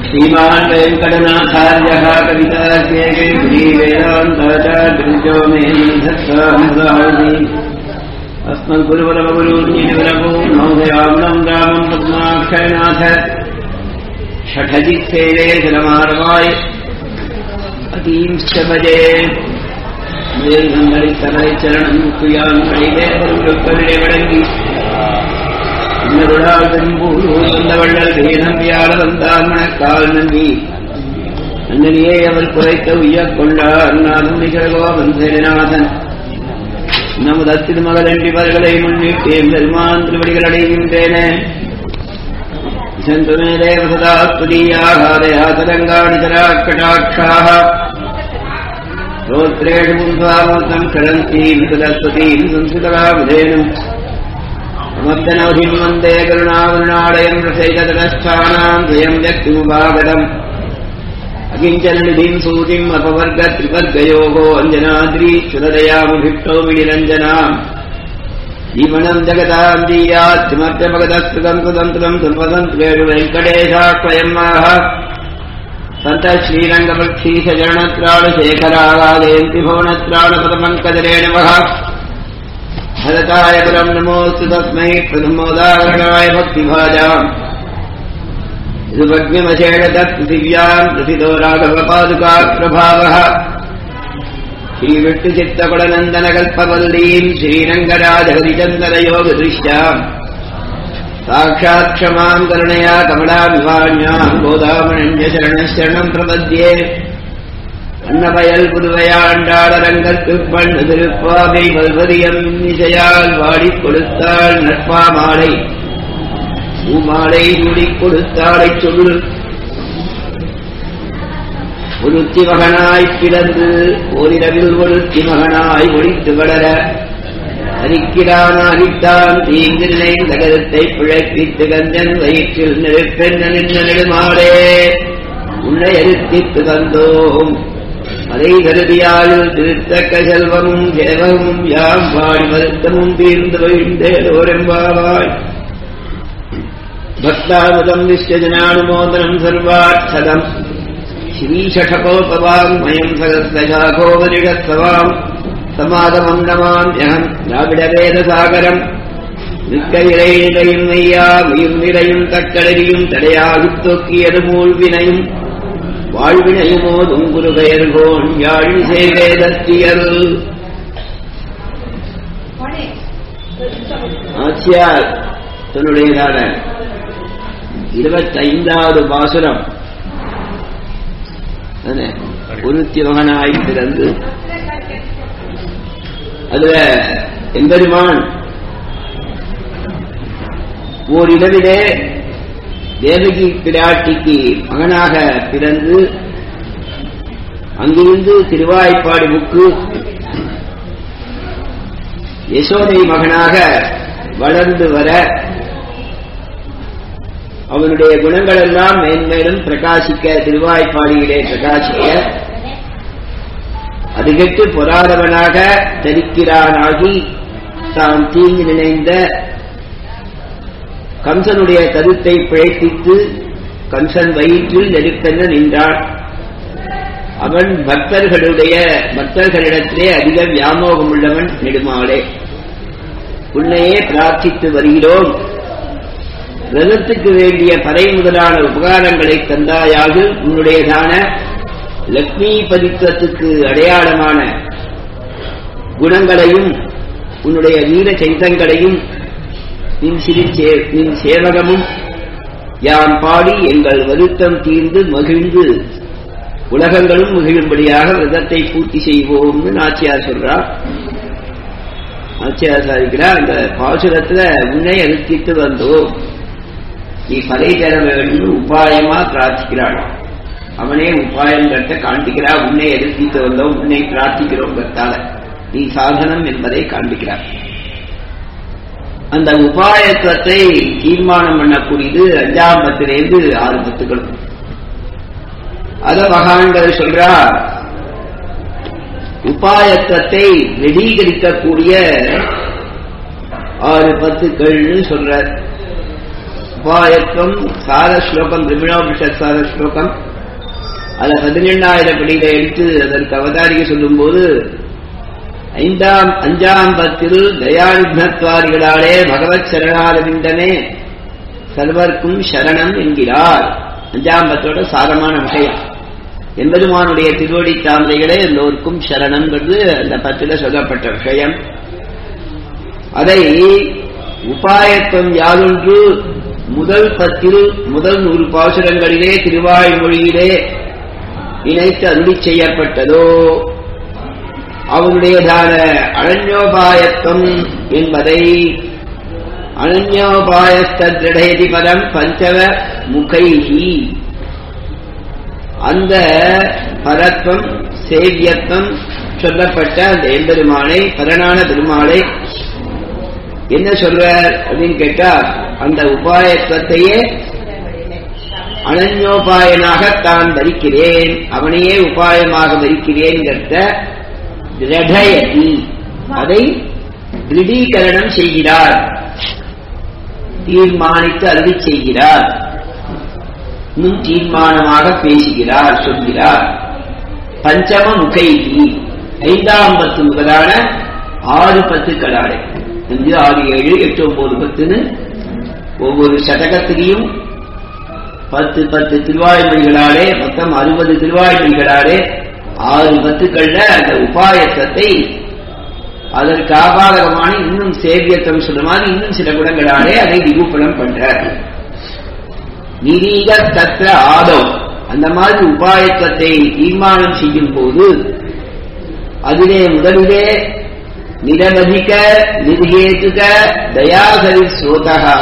श्रीमान् वेङ्कटनाथार्यः कवितार्केकेन्द्री वेदान्ताचार्यो मे धत्तामुदाहरणि अस्मद्गुरुवरमगुरून्यनिवरभो नवोदयाम्नम् रामम् पद्माक्षयनाथ षठजित्सेवे जलमार्वाय अतींश्च भजे மேல்கங்களை தலை சரணம் முக்குயான் கழிவே வருங்கப்பதிலே வழங்கி இன்னருளால் பெரும்பூர் வந்த வள்ளல் வேதம்பியால வந்தார் மணக்கால் நம்பி அண்ணனியே அவர் குறைத்த உய்யக் கொண்டார் நானும் நிகழ்கோபன் சேரநாதன் நமது திருமகளண்டிவர்களை முன்னிட்டு பெருமான் திருவடிகள் அடைகின்றேன சந்துமே தேவசதா துதியாகாதயாதரங்காடி தராக்கடாட்சாக स्तोत्रेषु पुंसामूर्तम् करन्तीम् सदस्वतीम् संस्कृतराबुधेनुम् समर्थनवधिम् वन्दे करुणावरुणालयम् रसैकतरस्थानाम् स्वयम् व्यक्तिमुपागतम् अकिञ्चननिधिम् सूतिम् अपवर्गत्रिवर्गयोगो अञ्जनाद्रीश्वरदयामुभिष्टो विनिरञ्जनाम् जीवनम् जगताम् दीयात् किमर्थमगतस्तुतम् सुतन्त्रम् सुल्पतन्त्रेषु वेङ्कटेशाक्वयम् माह सन्त श्रीरङ्गपक्षीशरणत्राणशेखरागादयन्ति भुवनत्राणपदपङ्कजरे नमः भरताय परम् नमोऽस्तु तस्मै प्रथमोदाहरणाय भक्तिभाजाम् ऋभग्निमशेण तत्पृथिव्याम् प्रथितो राघवपादुकाप्रभावः श्रीविष्णुचित्तकुडनन्दनकल्पवल्लीम् श्रीरङ्गराजहरिचन्दनयोगदृश्याम् साक्षात् क्षमाम् करुणया कमलाभिवाण्याम् गोदामणञ्ज शरणशरणम् प्रपद्ये அன்னவயல் புதுவையாண்டாளரங்கற்குப் பண்ணு திருப்பாவை பல்வரியம் இசையால் வாடிக் கொடுத்தாள் நட்பா மாலை பூமாலை சூடிக் கொடுத்தாளைச் சொல்லு ஒருத்தி மகனாய்ப் பிறந்து ஓரிரவில் ஒருத்தி மகனாய் ஒழித்து வளர அரிக்கிறான் தீங்கு நினைந்த கருத்தை பிழைப்பித்து கஞ்சன் வயிற்றில் நெருப்பெண்ண நின்ற நெடுமாடே உன்னை அறுத்தித்து தந்தோம் அதை கருதியாளில் திருத்தக்க செல்வமும் சேவமும் யாம் பாடி வருத்தமும் தீர்ந்து வழிந்தேரோரெம்பாவாய் பக்தாமுதம் நிச்சஜனானுமோதனம் சர்வாட்சதம் ஸ்ரீஷடகோபவாங்மயம் சகஸ்ரசாகோபனிஷத்சவாம் சமாதமம் நமாம்யகம் திராவிடவேதசாகரம் மிக்க இறை நிலையும் மெய்யா உயிர் நிலையும் தக்கடரியும் தடையாகித் தொக்கியது மூழ்வினையும் வாழ்வினையுமோ துங்குரு பெயர்கோன் யாழ் செய்வேதத்தியல் ஆச்சியார் தன்னுடையதான இருபத்தைந்தாவது பாசுரம் ஒருத்தி மகனாய் பிறந்து அதுல எம்பெருமான் ஓரிடவிலே தேவகி பிராட்டிக்கு மகனாக பிறந்து அங்கிருந்து திருவாய்ப்பாடி முக்கு யசோதை மகனாக வளர்ந்து வர அவனுடைய குணங்கள் எல்லாம் மேன்மேலும் பிரகாசிக்க திருவாய்ப்பாடியிலே பிரகாசிக்க அது கெட்டு பொறாதவனாக தரிக்கிறானாகி தான் தீங்கு நினைந்த கம்சனுடைய கருத்தை பிழைப்பித்து கம்சன் வயிற்றில் நெருப்பென நின்றான் அவன் பக்தர்களுடைய பக்தர்களிடத்திலே அதிக வியாமோகம் உள்ளவன் நெடுமாளே உன்னையே பிரார்த்தித்து வருகிறோம் ரதத்துக்கு வேண்டிய பறை முதலான உபகாரங்களை தந்தாயாக உன்னுடையதான லக்ஷ்மி பதித்துவத்துக்கு அடையாளமான குணங்களையும் உன்னுடைய வீர சைத்தங்களையும் நின் சிறு நின் சேவகமும் யாம் பாடி எங்கள் வருத்தம் தீர்ந்து மகிழ்ந்து உலகங்களும் மகிழும்படியாக விரதத்தை பூர்த்தி செய்வோம்னு நாச்சியார் சொல்றார் நாச்சியார் சாதிக்கிறார் அந்த பாசுரத்துல உன்னை அழுத்திட்டு வந்தோம் நீ பலை தர வேண்டும் உபாயமா பிரார்த்திக்கிறாள் அவனே உபாயம் கட்ட காண்பிக்கிறா உன்னை எதிர்த்திட்டு வந்தோம் உன்னை பிரார்த்திக்கிறோம் கத்தால நீ சாதனம் என்பதை காண்பிக்கிறார் அந்த உபாயத்துவத்தை தீர்மானம் பண்ணக்கூடியது அஞ்சாம் பத்திலிருந்து ஆறு பத்துக்கள் அத மகான்கள் சொல்றார் உபாயத்துவத்தை வெளிகரிக்கக்கூடிய ஆறு பத்துக்கள்னு சொல்றார் உபாயத்துவம் சார ஸ்லோகம் திரிபிணோபிஷத் சார ஸ்லோகம் அதுல பதினெண்ணாயிரம் படியில எடுத்து அதற்கு அவதாரிக்க சொல்லும்போது ஐந்தாம் அஞ்சாம் பத்தில் தயாநித்வாரிகளாலே பகவத் சரணாரவிந்தனே சர்வர்க்கும் சரணம் என்கிறார் அஞ்சாம் பத்தோட சாரமான விஷயம் எம்பெருமானுடைய திருவடி தாமரைகளே எல்லோருக்கும் சரணம்ங்கிறது அந்த பத்துல சொல்லப்பட்ட விஷயம் அதை உபாயத்துவம் யாதொன்று முதல் பத்தில் முதல் நூறு பாசுரங்களிலே திருவாய்மொழியிலே இணைத்து அருளி செய்யப்பட்டதோ அவருடையதான அனன்யோபாயத்துவம் என்பதை அனன்யோபாயஸ்திரடயதி பதம் பஞ்சவ முகைகி அந்த பரத்வம் சேவியத்துவம் சொல்லப்பட்ட அந்த எம்பெருமானை பரனான பெருமாளை என்ன சொல்றார் அப்படின்னு கேட்டா அந்த உபாயத்துவத்தையே அனன்யோபாயனாக தான் தரிக்கிறேன் அவனையே உபாயமாக தரிக்கிறேன் திரடயதி அதை திருடீகரணம் செய்கிறார் தீர்மானித்து அருளி செய்கிறார் இன்னும் தீர்மானமாக பேசுகிறார் சொல்கிறார் பஞ்சம முகைகி ஐந்தாம் பத்து முதலான ஆறு பத்துக்களாடை அஞ்சு ஆறு ஏழு எட்டு ஒன்பது பத்துன்னு ஒவ்வொரு சதகத்திலையும் பத்து பத்து திருவாய்மொழிகளாலே மொத்தம் அறுபது திருவாய்மொழிகளாலே ஆறு பத்துக்கள்ல அந்த உபாயத்தை அதற்கு ஆபாதகமான இன்னும் சேவியத்தம் சொல்ற மாதிரி இன்னும் சில குணங்களாலே அதை நிரூபணம் பண்றார் நிரீக தத்திர ஆதம் அந்த மாதிரி உபாயத்தை தீர்மானம் செய்யும் போது அதிலே முதலிலே நிரவதிக நிர்ஹேதுக தயாசரி ஸ்ரோதகா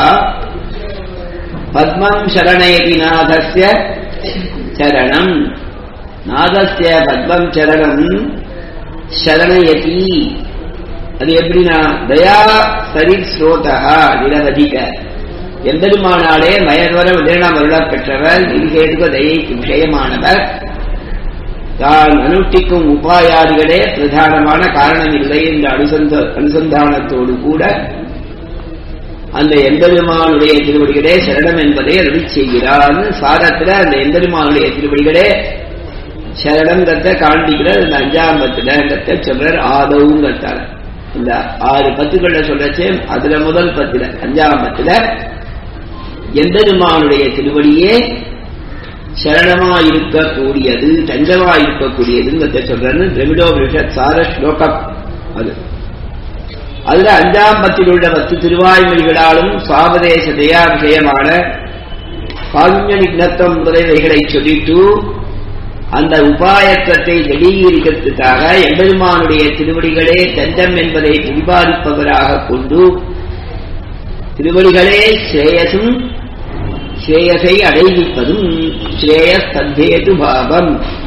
பத்மம் சரணயதி நாதஸ்ய சரணம் நாதஸ்ய பத்மம் சரணம் சரணயதி அது எப்படின்னா தயா சரி ஸ்ரோதா நிரவதிக எம்பெருமானாலே மயர்வர உதயணம் அருளப் பெற்றவர் நிர்கேதுக தயைக்கு விஷயமானவர் தான் அனுஷ்டிக்கும் உபாயாதிகளே பிரதானமான காரணம் இல்லை என்ற அனுசந்த அனுசந்தானத்தோடு கூட அந்த எம்பெருமானுடைய திருவடிகளே சரணம் என்பதை அருளி செய்கிறார் சாரத்துல அந்த எம்பெருமானுடைய திருவடிகளே சரணங்கிறத காண்பிக்கிறார் இந்த அஞ்சாம் பத்துல சொல்றார் ஆதவுங்கிறதால இந்த ஆறு பத்துக்கள்ல சொல்லச்சே அதுல முதல் பத்துல அஞ்சாம் பத்துல எம்பெருமானுடைய திருவடியே சரணமா இருக்கக்கூடியது தஞ்சமா இருக்கக்கூடியதுங்கிறத சொல்றேன்னு திரவிடோ விஷத் சார ஸ்லோகம் அது அதுல அஞ்சாம் பத்தில் உள்ள பத்து திருவாய்மொழிகளாலும் சுவாபதேச தயா விஷயமான காருண்ய நிக்னத்துவம் முதலியவைகளை சொல்லிட்டு அந்த உபாயத்தை வெளியீரிக்கிறதுக்காக எம்பெருமானுடைய திருவடிகளே தஞ்சம் என்பதை பிரதிபாதிப்பவராக கொண்டு திருவடிகளே ஸ்ரேயசும் ஸ்ரேயசை அடைவிப்பதும் ஸ்ரேயஸ் தத்தேது பாவம்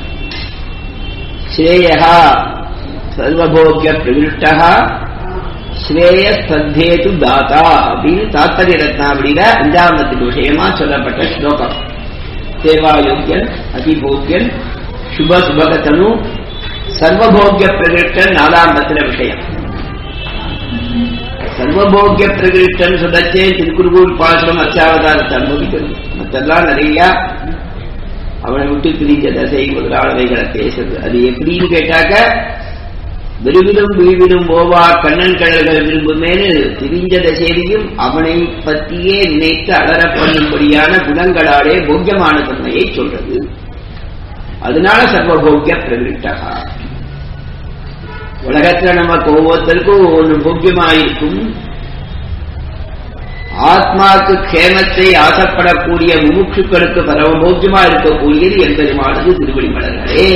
ஸ்ரேயா சர்வபோக்கிய பிரவிஷ்டா ஸ்ரேயஸ் தத்தேது தாத்தா அப்படின்னு தாத்பரிய ரத்னாவளியில அஞ்சாமத்துக்கு விஷயமா சொல்லப்பட்ட ஸ்லோகம் சேவாயோக்கியன் அதிபோக்கியன் சுப சுபகத்தனு சர்வபோக்கிய பிரகிருஷ்டன் நாலாம் பத்திர விஷயம் சர்வபோக்கிய பிரகிருஷ்டன் சொல்லச்சே திருக்குறுகூர் பாசுரம் அத்தியாவதாரத்தை அனுபவிக்கிறது மற்றெல்லாம் நிறைய அவனை விட்டு பிரிஞ்ச தசை முதலாளவைகளை பேசுறது அது எப்படின்னு கேட்டாக்க விருவிலும் விழுவிலும் போவா கண்ணன் கடல்கள் விரும்புமேனு திரிஞ்ச தசையிலையும் அவனை பற்றியே நினைத்து அலற பண்ணும்படியான குணங்களாலே போக்கியமான தன்மையை சொல்றது அதனால சர்வபோக்கிய பிரகிருஷ்டகா உலகத்துல நமக்கு ஒவ்வொருத்தருக்கும் ஒன்று போக்கியமாயிருக்கும் ஆத்மாக்கு கேமத்தை ஆசைப்படக்கூடிய முமுட்சுக்களுக்கு பரமபோக்கியமா இருக்கக்கூடியது என்பதுமானது திருவடி மலர்களே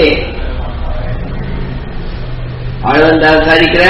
ஆழ்வந்தால் சாதிக்கிற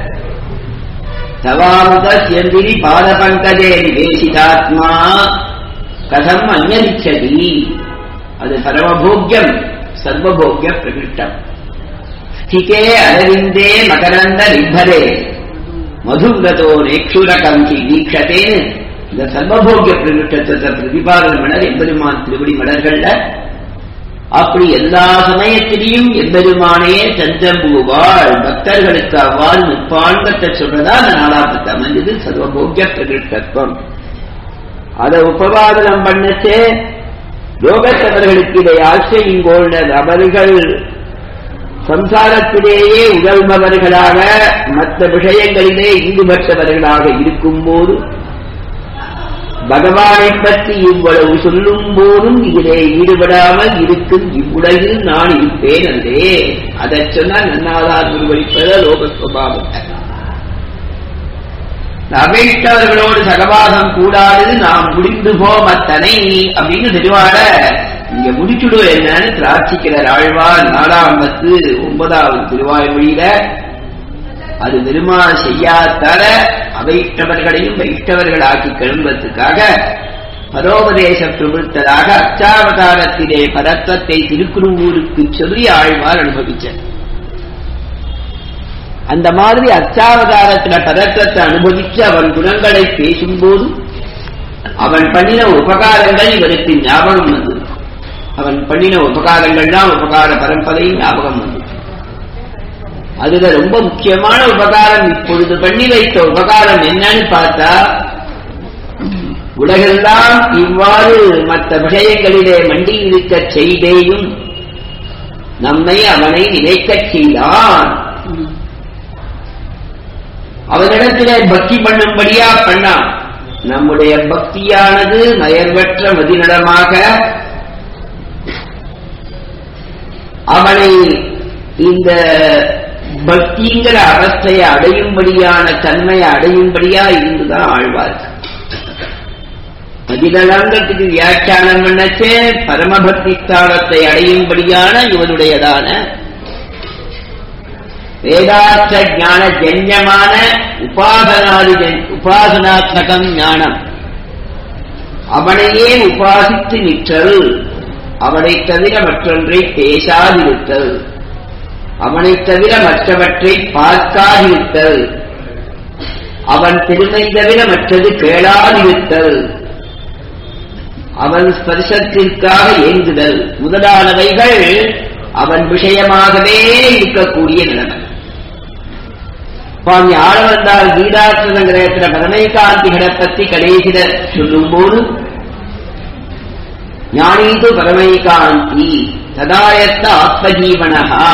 தவாமுத செந்திரி பாத பங்கஜே நிவேசிதாத்மா கதம் அந்நரிச்சதி அது பரமபோக்கியம் சர்வபோக்கிய பிரகிருஷ்டம் ஸ்திதே அரவிந்தே மகரந்த நிர்பரே மதுவிரதோ நேக்ஷுரகம்சி வீக்ஷத்தேன்னு இந்த சர்வபோக்கிய பிரகிருஷ்டத்தை பிரதிபாதன மலர் எம்பெருமான் திருவடி மலர்கள்ல அப்படி எல்லா சமயத்திலையும் எம்பெருமானே தஞ்சம்புவாள் பக்தர்களுக்கு அவ்வாறு முப்பாண்டத்தை சொல்றதா அந்த நாலாபத்து அமைஞ்சது சர்வபோக்கிய பிரகிருஷ்டத்துவம் அதை உபவாதனம் பண்ணச்சே லோகத்தவர்களுக்கு இதை ஆசிரியங்கோள்னர் அவர்கள் சம்சாரத்திலேயே உழல்பவர்களாக மற்ற விஷயங்களிலே ஈடுபட்டவர்களாக இருக்கும்போது பகவானை பற்றி இவ்வளவு சொல்லும் போதும் இதிலே ஈடுபடாமல் இருக்கும் இவ்வுலகில் நான் இருப்பேன் என்றே அதை சொன்னால் நன்னாதான் நிர்வகிப்பத லோக சுவாவம் அவைத்தவர்களோடு சகவாசம் கூடாதது நாம் முடிந்து போம் அத்தனை அப்படின்னு திருவாட இங்க முடிச்சுடு என்னன்னு பிரார்த்திக்கிறார் ஆழ்வார் நாலாம் பத்து ஒன்பதாவது திருவாய்மொழியில அது பெருமாள் செய்யாதர அவைத்தவர்களையும் வைத்தவர்களாக்கி கிளம்புவதற்காக பரோபதேச பிரபுத்ததாக அச்சாவதாரத்திலே பரத்வத்தை திருக்குறுவூருக்கு சொல்லி ஆழ்வார் அனுபவிச்சார் அந்த மாதிரி அச்சாவதாரத்துல பதற்றத்தை அனுபவிச்சு அவன் குணங்களை பேசும்போது அவன் பண்ணின உபகாரங்கள் இவருக்கு ஞாபகம் வந்து அவன் பண்ணின உபகாரங்கள் தான் உபகார பரம்பரை ஞாபகம் வந்து அதுல ரொம்ப முக்கியமான உபகாரம் இப்பொழுது பண்ணி வைத்த உபகாரம் என்னன்னு பார்த்தா உலகெல்லாம் இவ்வாறு மற்ற விஷயங்களிலே மண்டி இருக்க செய்தேயும் நம்மை அவனை நினைக்கச் செய்தான் அவனிடத்திலே பக்தி பண்ணும்படியா பண்ணான் நம்முடைய பக்தியானது நயர்வற்ற மதிநடமாக அவனை இந்த பக்திங்கிற அவஸ்தையை அடையும்படியான தன்மையை அடையும்படியா இருந்துதான் ஆழ்வார்கள் பதினலாங்கத்துக்கு வியாக்கியானம் பண்ணச்சே பரமபக்தி ஸ்தானத்தை அடையும்படியான இவனுடையதான வேதார்த்த ஞான ஜன்யமான உபாசனாதி உபாசனாத்மகம் ஞானம் அவனையே உபாசித்து நிற்றல் அவனை தவிர மற்றொன்றை பேசாதிருத்தல் அவனை தவிர மற்றவற்றை பார்க்காதிருத்தல் அவன் பெருமை தவிர மற்றது கேளாதிருத்தல் அவன் ஸ்பர்சத்திற்காக ஏங்குதல் முதலானவைகள் அவன் விஷயமாகவே இருக்கக்கூடிய நிலைமை சுவாமி ஆளவந்தால் கீதார்த்தனங்கிரகத்துல பரமைகாந்திகளை பத்தி கடைசியில சொல்லும்போது ஞானீது பரமைகாந்தி சதாயத்த ஆத்மஜீவனகா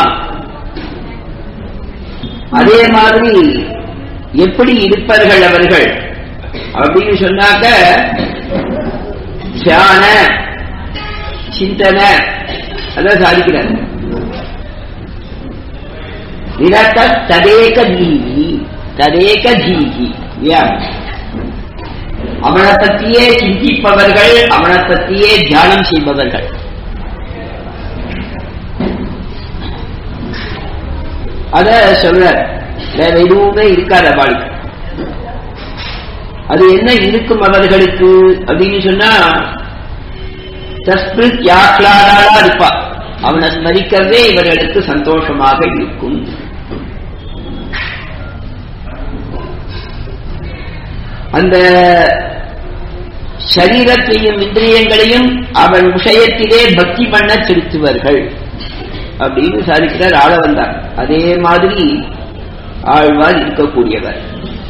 அதே மாதிரி எப்படி இருப்பார்கள் அவர்கள் அப்படின்னு சொன்னாக்க தியான சிந்தனை அதான் சாதிக்கிறார் நிரத ததேக ஜீவி ததேக ஜீவி அவனை பற்றியே சிந்திப்பவர்கள் அவனை பற்றியே தியானம் செய்பவர்கள் அத சொல்ற வேற எதுவுமே இருக்காத வாழ்க்கை அது என்ன இருக்கும் அவர்களுக்கு அப்படின்னு சொன்னா தஸ்மித் யாக்லாடாலா இருப்பா அவனை ஸ்மரிக்கிறதே இவர்களுக்கு சந்தோஷமாக இருக்கும் அந்த சரீரத்தையும் இந்திரியங்களையும் அவன் விஷயத்திலே பக்தி பண்ண செலுத்துவார்கள் அப்படின்னு சாதிக்கிறார் ஆள வந்தார் அதே மாதிரி ஆழ்வார் இருக்கக்கூடியவர்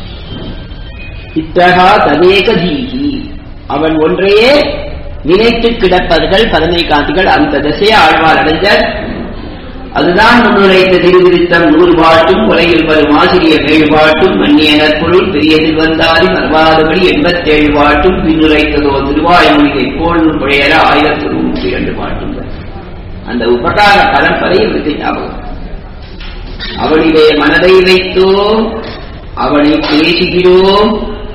இத்தகா ததேக தீகி அவன் ஒன்றையே நினைத்து கிடப்பவர்கள் பதமை காந்திகள் அந்த திசையை ஆழ்வார் அடைஞ்சார் அதுதான் முன்னுரைத்த திருவிருத்தம் நூறு பாட்டும் உலகில் வரும் ஆசிரியர் ஏழு பாட்டும் மன்னிய நற்பொருள் பெரியதில் வந்தாரி மறவாதபடி எண்பத்தேழு பாட்டும் பின்னுரைத்ததோ திருவாயுமொழியை போலும் பழையர ஆயிரத்தி நூற்றி இரண்டு பாட்டும் அந்த உபகார பரம்பரை இவருக்கு ஞாபகம் அவனிலே மனதை வைத்தோம் அவனை பேசுகிறோம்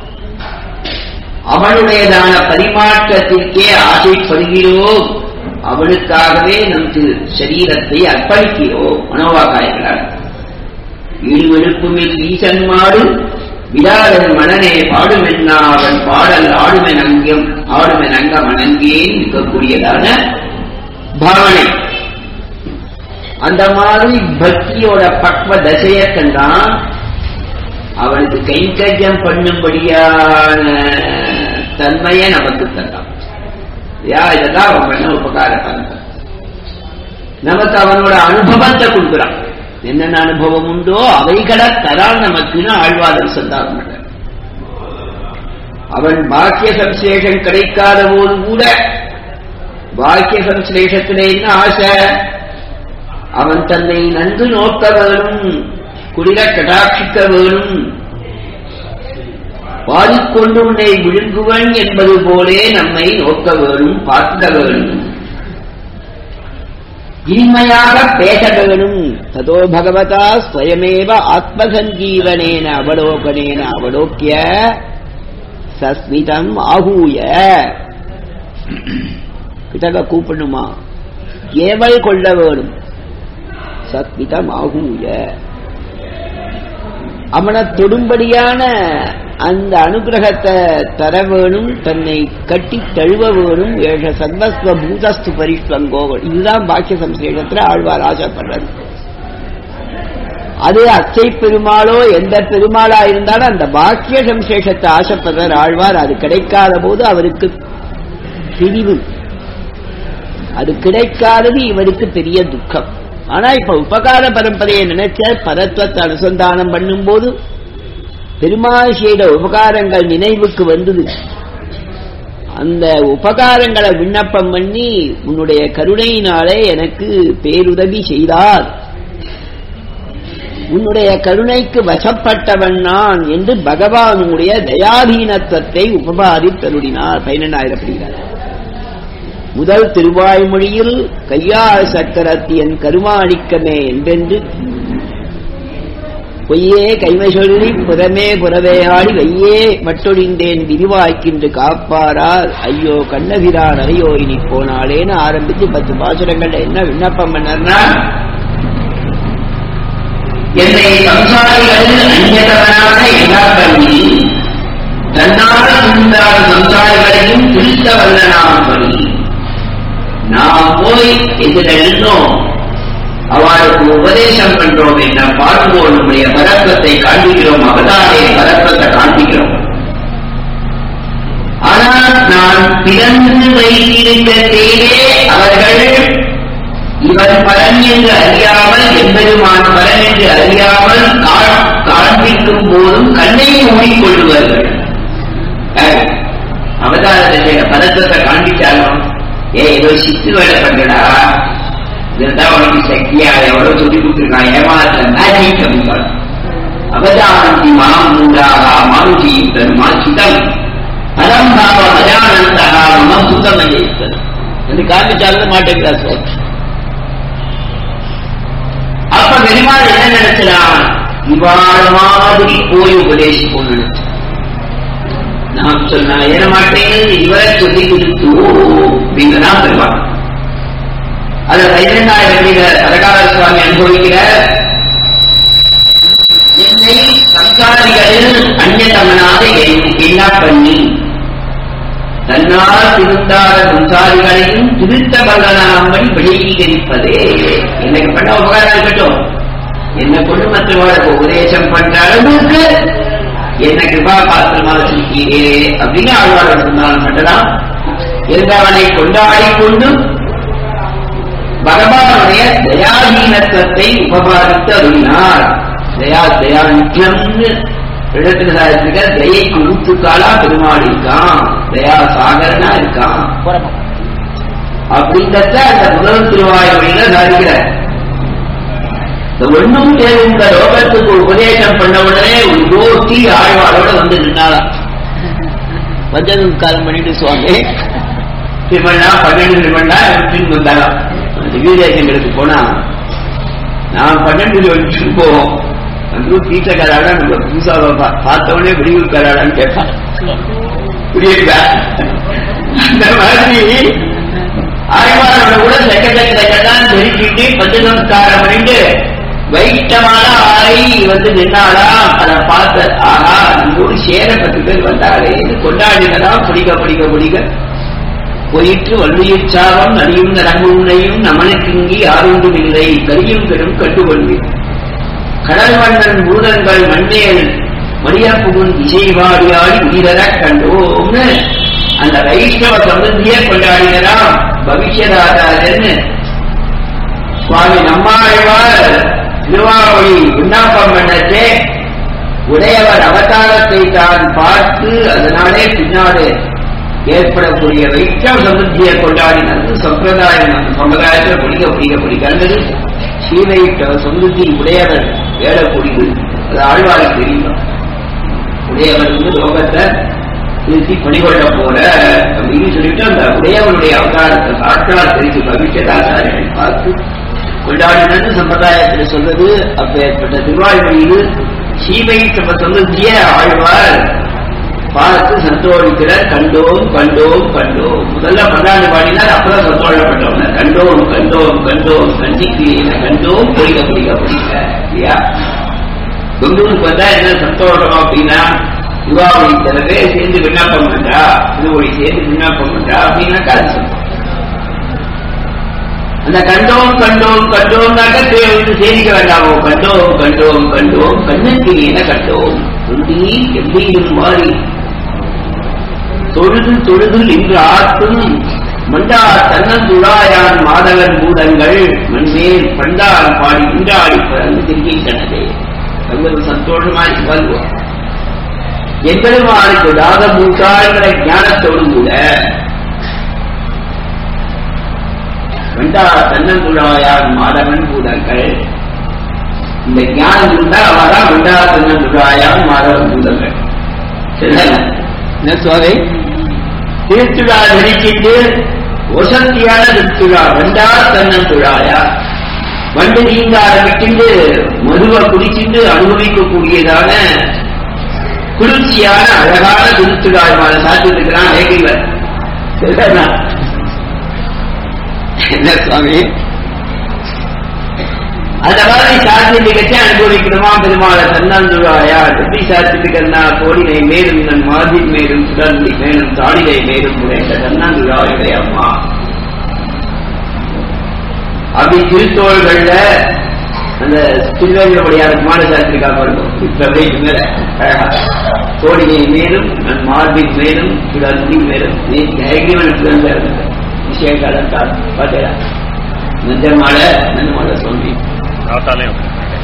அவனுடையதான பரிமாற்றத்திற்கே ஆசைப்படுகிறோம் அவனுக்காகவே நம் சரீரத்தை அர்ப்பணிக்கிறோம் மனோவாகாயங்களால் ஈடுவெடுப்புமில் ஈசன் மாடு விடாதன் மனநே பாடுமென்னா அவன் பாடல் ஆடுமென் அங்கம் ஆடுமென் அங்கம் அணங்கேன் இருக்கக்கூடியதான பாவனை அந்த மாதிரி பக்தியோட பக்வ தசையை கண்டான் அவனுக்கு கைங்கரியம் பண்ணும்படியான தன்மையை நமக்கு தந்தான் யா இதெல்லாம் அவன் பண்ண உபகார பலன் நமக்கு அவனோட அனுபவத்தை கொடுக்குறான் என்னென்ன அனுபவம் உண்டோ அவைகளை தரான் நமக்குன்னு ஆழ்வாதர் சொந்தார் அவன் பாக்கிய சம்சேஷம் கிடைக்காத போது கூட பாக்கிய சம்சேஷத்திலே என்ன ஆசை அவன் தன்னை நன்கு நோக்க வேணும் குளிர கடாட்சிக்க வேணும் பாடிக்கொண்டு உன்னை விழுங்குவன் என்பது போலே நம்மை நோக்க வேணும் பார்க்க வேணும் இனிமையாக பேச வேணும் ததோ பகவதா ஸ்வயமேவ ஆத்மசஞ்சீவனேன அவலோகனேன அவலோக்கிய சஸ்மிதம் ஆகூய கிட்டக கூப்பிடணுமா ஏவல் கொள்ள வேணும் சஸ்மிதம் ஆகூய அவனை தொடும்படியான அந்த அனுகிரகத்தை தர வேணும் தன்னை கட்டி தழுவ வேணும் ஏழ சர்வஸ்வ பூதஸ்து பரிஷ்வங்கோ இதுதான் பாக்கிய சம்சேஷத்துல ஆழ்வார் ஆசைப்படுறது அது அச்சை பெருமாளோ எந்த பெருமாளா இருந்தாலும் அந்த பாக்கிய சம்சேஷத்தை ஆசைப்படுறார் ஆழ்வார் அது கிடைக்காத போது அவருக்கு பிரிவு அது கிடைக்காதது இவருக்கு பெரிய துக்கம் ஆனா இப்ப உபகார பரம்பரையை நினைச்ச பரத்வத்தை அனுசந்தானம் பண்ணும்போது பெருமாள் செய்த உபகாரங்கள் நினைவுக்கு வந்தது அந்த உபகாரங்களை விண்ணப்பம் பண்ணி உன்னுடைய கருணையினாலே எனக்கு பேருதவி செய்தார் உன்னுடைய கருணைக்கு வசப்பட்டவன் நான் என்று பகவானுடைய தயாதீனத்துவத்தை உபபாதித்தருடினார் பதினெண்ணாயிரப்படுகிறார் முதல் திருவாய்மொழியில் கையாள் சக்கரத்தியன் கருமாணிக்கமே என்றென்று பொய்யே கைமை சொல்லி புறமே புறவே ஆடி வையே மட்டொழிந்தேன் விரிவாய்க்கின்று காப்பாரார் ஐயோ கண்ணபிரான் ஐயோ இனி போனாலேன்னு ஆரம்பித்து பத்து பாசுரங்கள்ல என்ன விண்ணப்பம் பண்ணா என்னை சம்சாரிகள் அந்நியதவனாக எல்லா பண்ணி தன்னால துண்டாத சம்சாரிகளையும் பிடித்த வல்லனாம் பண்ணி நாம் போய் இதுல இருந்தோம் அவளுக்கு உபதேசம் பண்றோம் என்ற பார்ப்போம் நம்முடைய பரப்பத்தை காண்பிக்கிறோம் அவதாரே பரப்பத்தை காண்பிக்கிறோம் ஆனால் நான் பிறந்து வைத்திருந்த தேரே அவர்கள் இவன் பலன் என்று அறியாமல் எம்பெருமான் பலன் என்று அறியாமல் கா- காண்பிக்கும் போதும் கண்ணை மூடிக்கொள்வார்கள் யார்? அவதாரத்தை பதத்தத்தை காண்பிச்சாலும் ஏ ஏதோ சித்து வேலை பண்றடா இதுதான் உனக்கு சக்தியா எவ்வளவு சொல்லி கொடுத்துருக்கான் ஏமாத்த மேஜிக் அப்படின்பாங்க அவதானந்தி மாம் மூடாக மாருதி மாசிதம் பரம்பாவ அஜானந்தா மம சுத்தமஜயித்தது என்று காமிச்சாலும் மாட்டேங்கிறார் சுவாமி அப்ப பெருமாள் என்ன நினைச்சான் இவாள் மாதிரி போய் உபதேசிப்போம் நினைச்சான் நாம் சொன்னா ஏற மாட்டேன் இவரை சொல்லி கொடுத்து அப்படிங்கிறதான் பெருமாள் அதை பதினெண்டாயிரம் அப்படிங்கிற சரகார சுவாமி அனுபவிக்கிற என்னை சம்சாரிகளில் அந்நியதமனாக என்ன பண்ணி தன்னால் திருந்தாத சம்சாரிகளையும் திருத்த வல்லனாம்படி வெளியீகரிப்பதே எனக்கு பண்ண உபகாரம் இருக்கட்டும் என்ன கொண்டு மற்றவர்களுக்கு உபதேசம் பண்ற அளவுக்கு என்ன கிருபா பாத்திரமா வச்சிருக்கீரே அப்படின்னு ஆழ்வார்கள் சொன்னாலும் மட்டும்தான் இருந்தவனை கொண்டாடி கொண்டு பகவானுடைய தயாதீனத்துவத்தை உபபாதித்து அருளினார் தயா தயாநித்தியம்னு இடத்துல சாதிச்சிருக்க தயைக்கு ஊத்துக்காலா பெருமாள் இருக்கான் தயா சாகரனா இருக்கான் அப்படிங்கிறத அந்த முதல் திருவாயுமையில சாதிக்கிறார் இந்த ஒண்ணும் தேவைந்த லோகத்துக்கு உபதேசம் பண்ண உடனே ஒரு ஜோதி ஆழ்வாரோட வந்து நின்னாலாம் வஞ்சகம் பண்ணிட்டு சுவாமி திருமணா பன்னெண்டு திருமணா அப்படின்னு வந்தாலும் திவ்யதேசங்களுக்கு போனா நான் பன்னெண்டு வச்சு போவோம் வந்து தீட்டக்காராடா நம்ம புதுசா பா- பார்த்த உடனே வெளியூர்காராடான்னு கேட்பான் புரியுதா அந்த மாதிரி ஆழ்வாரோட கூட செகண்ட் செகண்டான் தெரிவிக்கிட்டு பஞ்சநமஸ்காரம் பண்ணிட்டு வைட்டமான ஆளை வந்து நின்னாலாம் அதை பார்த்த ஆஹா நம்மோடு சேர பத்து பேர் வந்தாலே இது கொண்டாடினதான் பிடிக்க பிடிக்க பிடிக்க போயிற்று வள்ளுயிர் சாவம் நடியும் நரங்குன்னையும் நமனுக்கு இங்கி யாருண்டும் இல்லை கரியும் கெடும் கட்டுக்கொள்வி கடல் மன்னன் பூதங்கள் மண்ணேல் மடிய புகுன் இசைவாடி ஆடி உயிரர கண்டோம்னு அந்த வைஷ்ணவ சம்பந்தியே கொண்டாடினராம் பவிஷ்யதாதாரன்னு சுவாமி நம்மாழ்வார் திருவாவளி விண்ணப்பம் பண்ணச்சே உடையவர் அவதாரத்தை தான் பார்த்து அதனாலே பின்னாலே ஏற்படக்கூடிய வைஷ்ணவ சமுத்தியை கொண்டாடினது சம்பிரதாயம் அந்த சம்பிரதாயத்தில் படிக்க படிக்க படிக்கிறது சீவையிட்ட சமுத்தி உடையவர் வேடக்கூடியது அது ஆழ்வாருக்கு தெரியும் உடையவர் வந்து லோகத்தை திருத்தி பணிகொள்ள போற அப்படின்னு சொல்லிட்டு அந்த உடையவருடைய அவதாரத்தை சாட்சாத் தெரிஞ்சு பவிஷ்யதாச்சாரியர்கள் பார்த்து கொண்டாடினது சம்பிரதாயத்தில் சொல்றது அப்பேற்பட்ட திருவாய்மொழியில் சீவை நம்ம சமுத்திய ஆழ்வார் பார்த்து சந்தோஷிக்கிறார் கண்டோம் கண்டோம் கண்டோம் முதல்ல பன்னாண்டு பாடினார் அப்புறம் சந்தோஷப்பட்டவங்க கண்டோம் கண்டோம் கண்டோம் கண்டிக்கு கண்டோம் பொடிக்க பொடிக்க பொடிக்க இல்லையா பெங்களூருக்கு வந்தா என்ன சந்தோஷம் அப்படின்னா யுவாவளி சில பேர் சேர்ந்து விண்ணப்பம் பண்றா திருவொழி சேர்ந்து விண்ணப்பம் பண்றா அப்படின்னாக்கா அது சந்தோஷம் அந்த கண்டோம் கண்டோம் கண்டோம்னாக்க வந்து சேமிக்க வேண்டாமோ கண்டோம் கண்டோம் கண்டோம் கண்ணுக்கு என்ன கண்டோம் தொண்டி எவ்வளவு மாறி தொழுது தொழுது நின்று ஆற்றும் மண்டா தன்னந்துழாயான் மாதவன் பூதங்கள் மண்மேல் பண்டால் பாடி இன்றாடி பிறந்து திருக்கின்றனதே ரொம்ப சந்தோஷமா வருவோம் எம்பெருமானுக்கு தாத மூக்காங்கிற ஞானத்தோடு கூட வெண்டா தன்னந்துழாயான் மாதவன் பூதங்கள் இந்த ஞானம் இருந்தா அவதான் வெண்டா தன்னந்துழாயான் மாதவன் பூதங்கள் சரிதானே? என்ன சுவாமி திருத்துழா தரிக்கிட்டு வசந்தியான திருத்துழா வெண்டா தன்னந்துழாயா வண்டு நீங்க ஆரம்பிக்கிண்டு மதுவை குடிக்கிண்டு அனுபவிக்கக்கூடியதான குளிர்ச்சியான அழகான திருத்துழாய்மான சாத்திருக்கிறான் ஏகிவர் சரிதானா? என்ன சுவாமி அந்த மாதிரி சாத்தி நிகழ்ச்சி அனுபவிக்கணுமா பெருமாளை தன்னந்துழாயா எப்படி சாத்திருக்கா கோடினை மேலும் நன் மாதின் மேலும் சுடர்ந்தி மேலும் தாடினை மேலும் உடைந்த தன்னந்துழாயுடைய அம்மா அப்படி திருத்தோள்கள்ல அந்த திருவேங்கடமுடியார் மாட சாத்திரிக்கா பாருங்க இப்பவே மேல அழகா கோடினை மேலும் நன் மார்பின் மேலும் சுடர்ந்தி மேலும் ஜெயகிவனுக்கு வந்து விஷயக்காரன் பார்த்தா நெஞ்ச மாலை நன்ன மாலை சொல்லி அவத்தாலையும்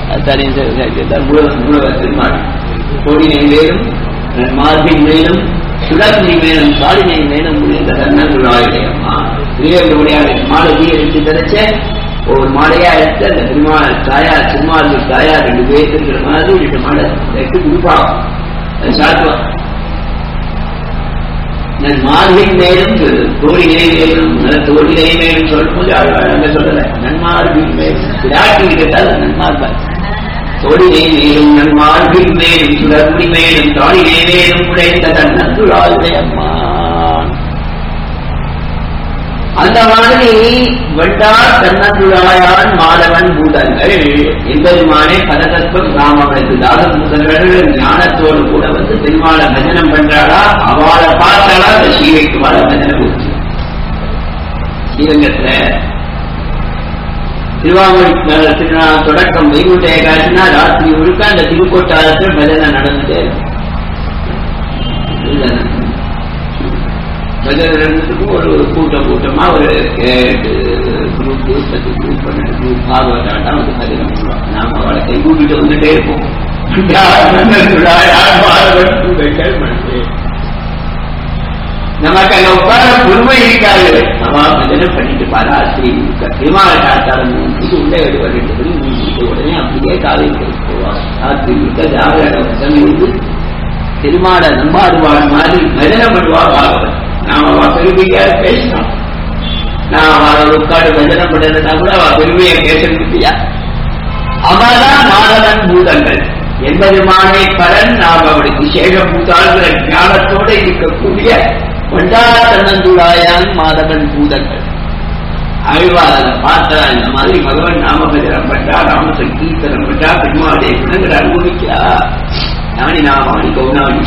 கோடினை மேலும் மார்பின் மேலும் சுடர்நி மேலும் சாலினை மேலும் முடிந்த தன்னருளாயுடையம்மா திருவேங்கடையாடு மாலை எடுத்து தரச்ச ஒரு மாலையா எடுத்து அந்த பெருமாள் தாயா திருமால் தாயா ரெண்டு பேர் இருக்கிற மாதிரி ரெண்டு மாலை எடுத்து கொடுப்பாங்க சாத்துவான் நான் மார்பின் மேலும் தோழினை மேலும் தோழினை மேலும் சொல்லும்போது அங்க சொல்லல நன்மார்பின் மேலும் விராட்டி கேட்டால் நன்மார்பார் தோழினை மேலும் நன்மார்பின் மேலும் சுடர்மி மேலும் தாளினை மேலும் உடைந்த தன்னந்துழாவுடைய அம்மா அந்த மாதிரி வண்டார் தன்னந்துழாயான் மாதவன் பூதங்கள் எம்பெருமானே பததத்துவம் ராமனுக்கு தாத பூதங்கள் ஞானத்தோடு கூட வந்து பெருமாளை பஜனம் பண்றாளா அவளை பார்த்தாளா அந்த ஸ்ரீவைக்கு வாழ பஜனை போச்சு ஸ்ரீரங்கத்துல திருவாமூர் திருநா தொடக்கம் வைகுண்ட ஏகாட்சினா ராத்திரி முழுக்க அந்த திருக்கோட்டாரத்தில் பஜனை நடந்துட்டே இருக்கும் பஜனத்துக்கும் ஒரு கூட்டம் கூட்டமா ஒரு எட்டு குரூப் பத்து குரூப் பன்னெண்டு குரூப் பாகவதாண்டா வந்து பஜனை பண்ணுவாங்க நாம அவளை கை கூட்டிட்டு வந்துட்டே இருப்போம் நமக்கு அங்க உட்கார பொறுமை இருக்காது அவா பஜனை பண்ணிட்டு பாரு ஆசிரி விமான காத்தாலும் மூணு உள்ளே ஒரு ரெண்டு மணி மூணு உடனே அப்படியே காலையில் போவாங்க ஆசிரி இருக்க ஜாகிரத வசனம் இருந்து திருமாட நம்பாடுவாள் மாதிரி பஜனை பண்ணுவா பாகவன் நாம அவ பெருமையா பேசணும் நான் அவளோட உட்காடு பஜனை பண்ணதுனா கூட அவ பெருமையை பேச முடியா அவதான் மாதவன் பூதங்கள் எம்பெருமானை பலன் நாம் அவளுக்கு சேஷ பூதாங்கிற ஞானத்தோட இருக்கக்கூடிய பண்டார தன்னந்துடாயான் மாதவன் பூதங்கள் அழிவாளர் பார்த்தா இந்த மாதிரி பகவன் நாம பஜனம் பட்டா ராம சங்கீர்த்தனம் பட்டா பெருமாளுடைய குணங்களை அனுபவிக்கிறா ஞானி நாமானி கௌனானி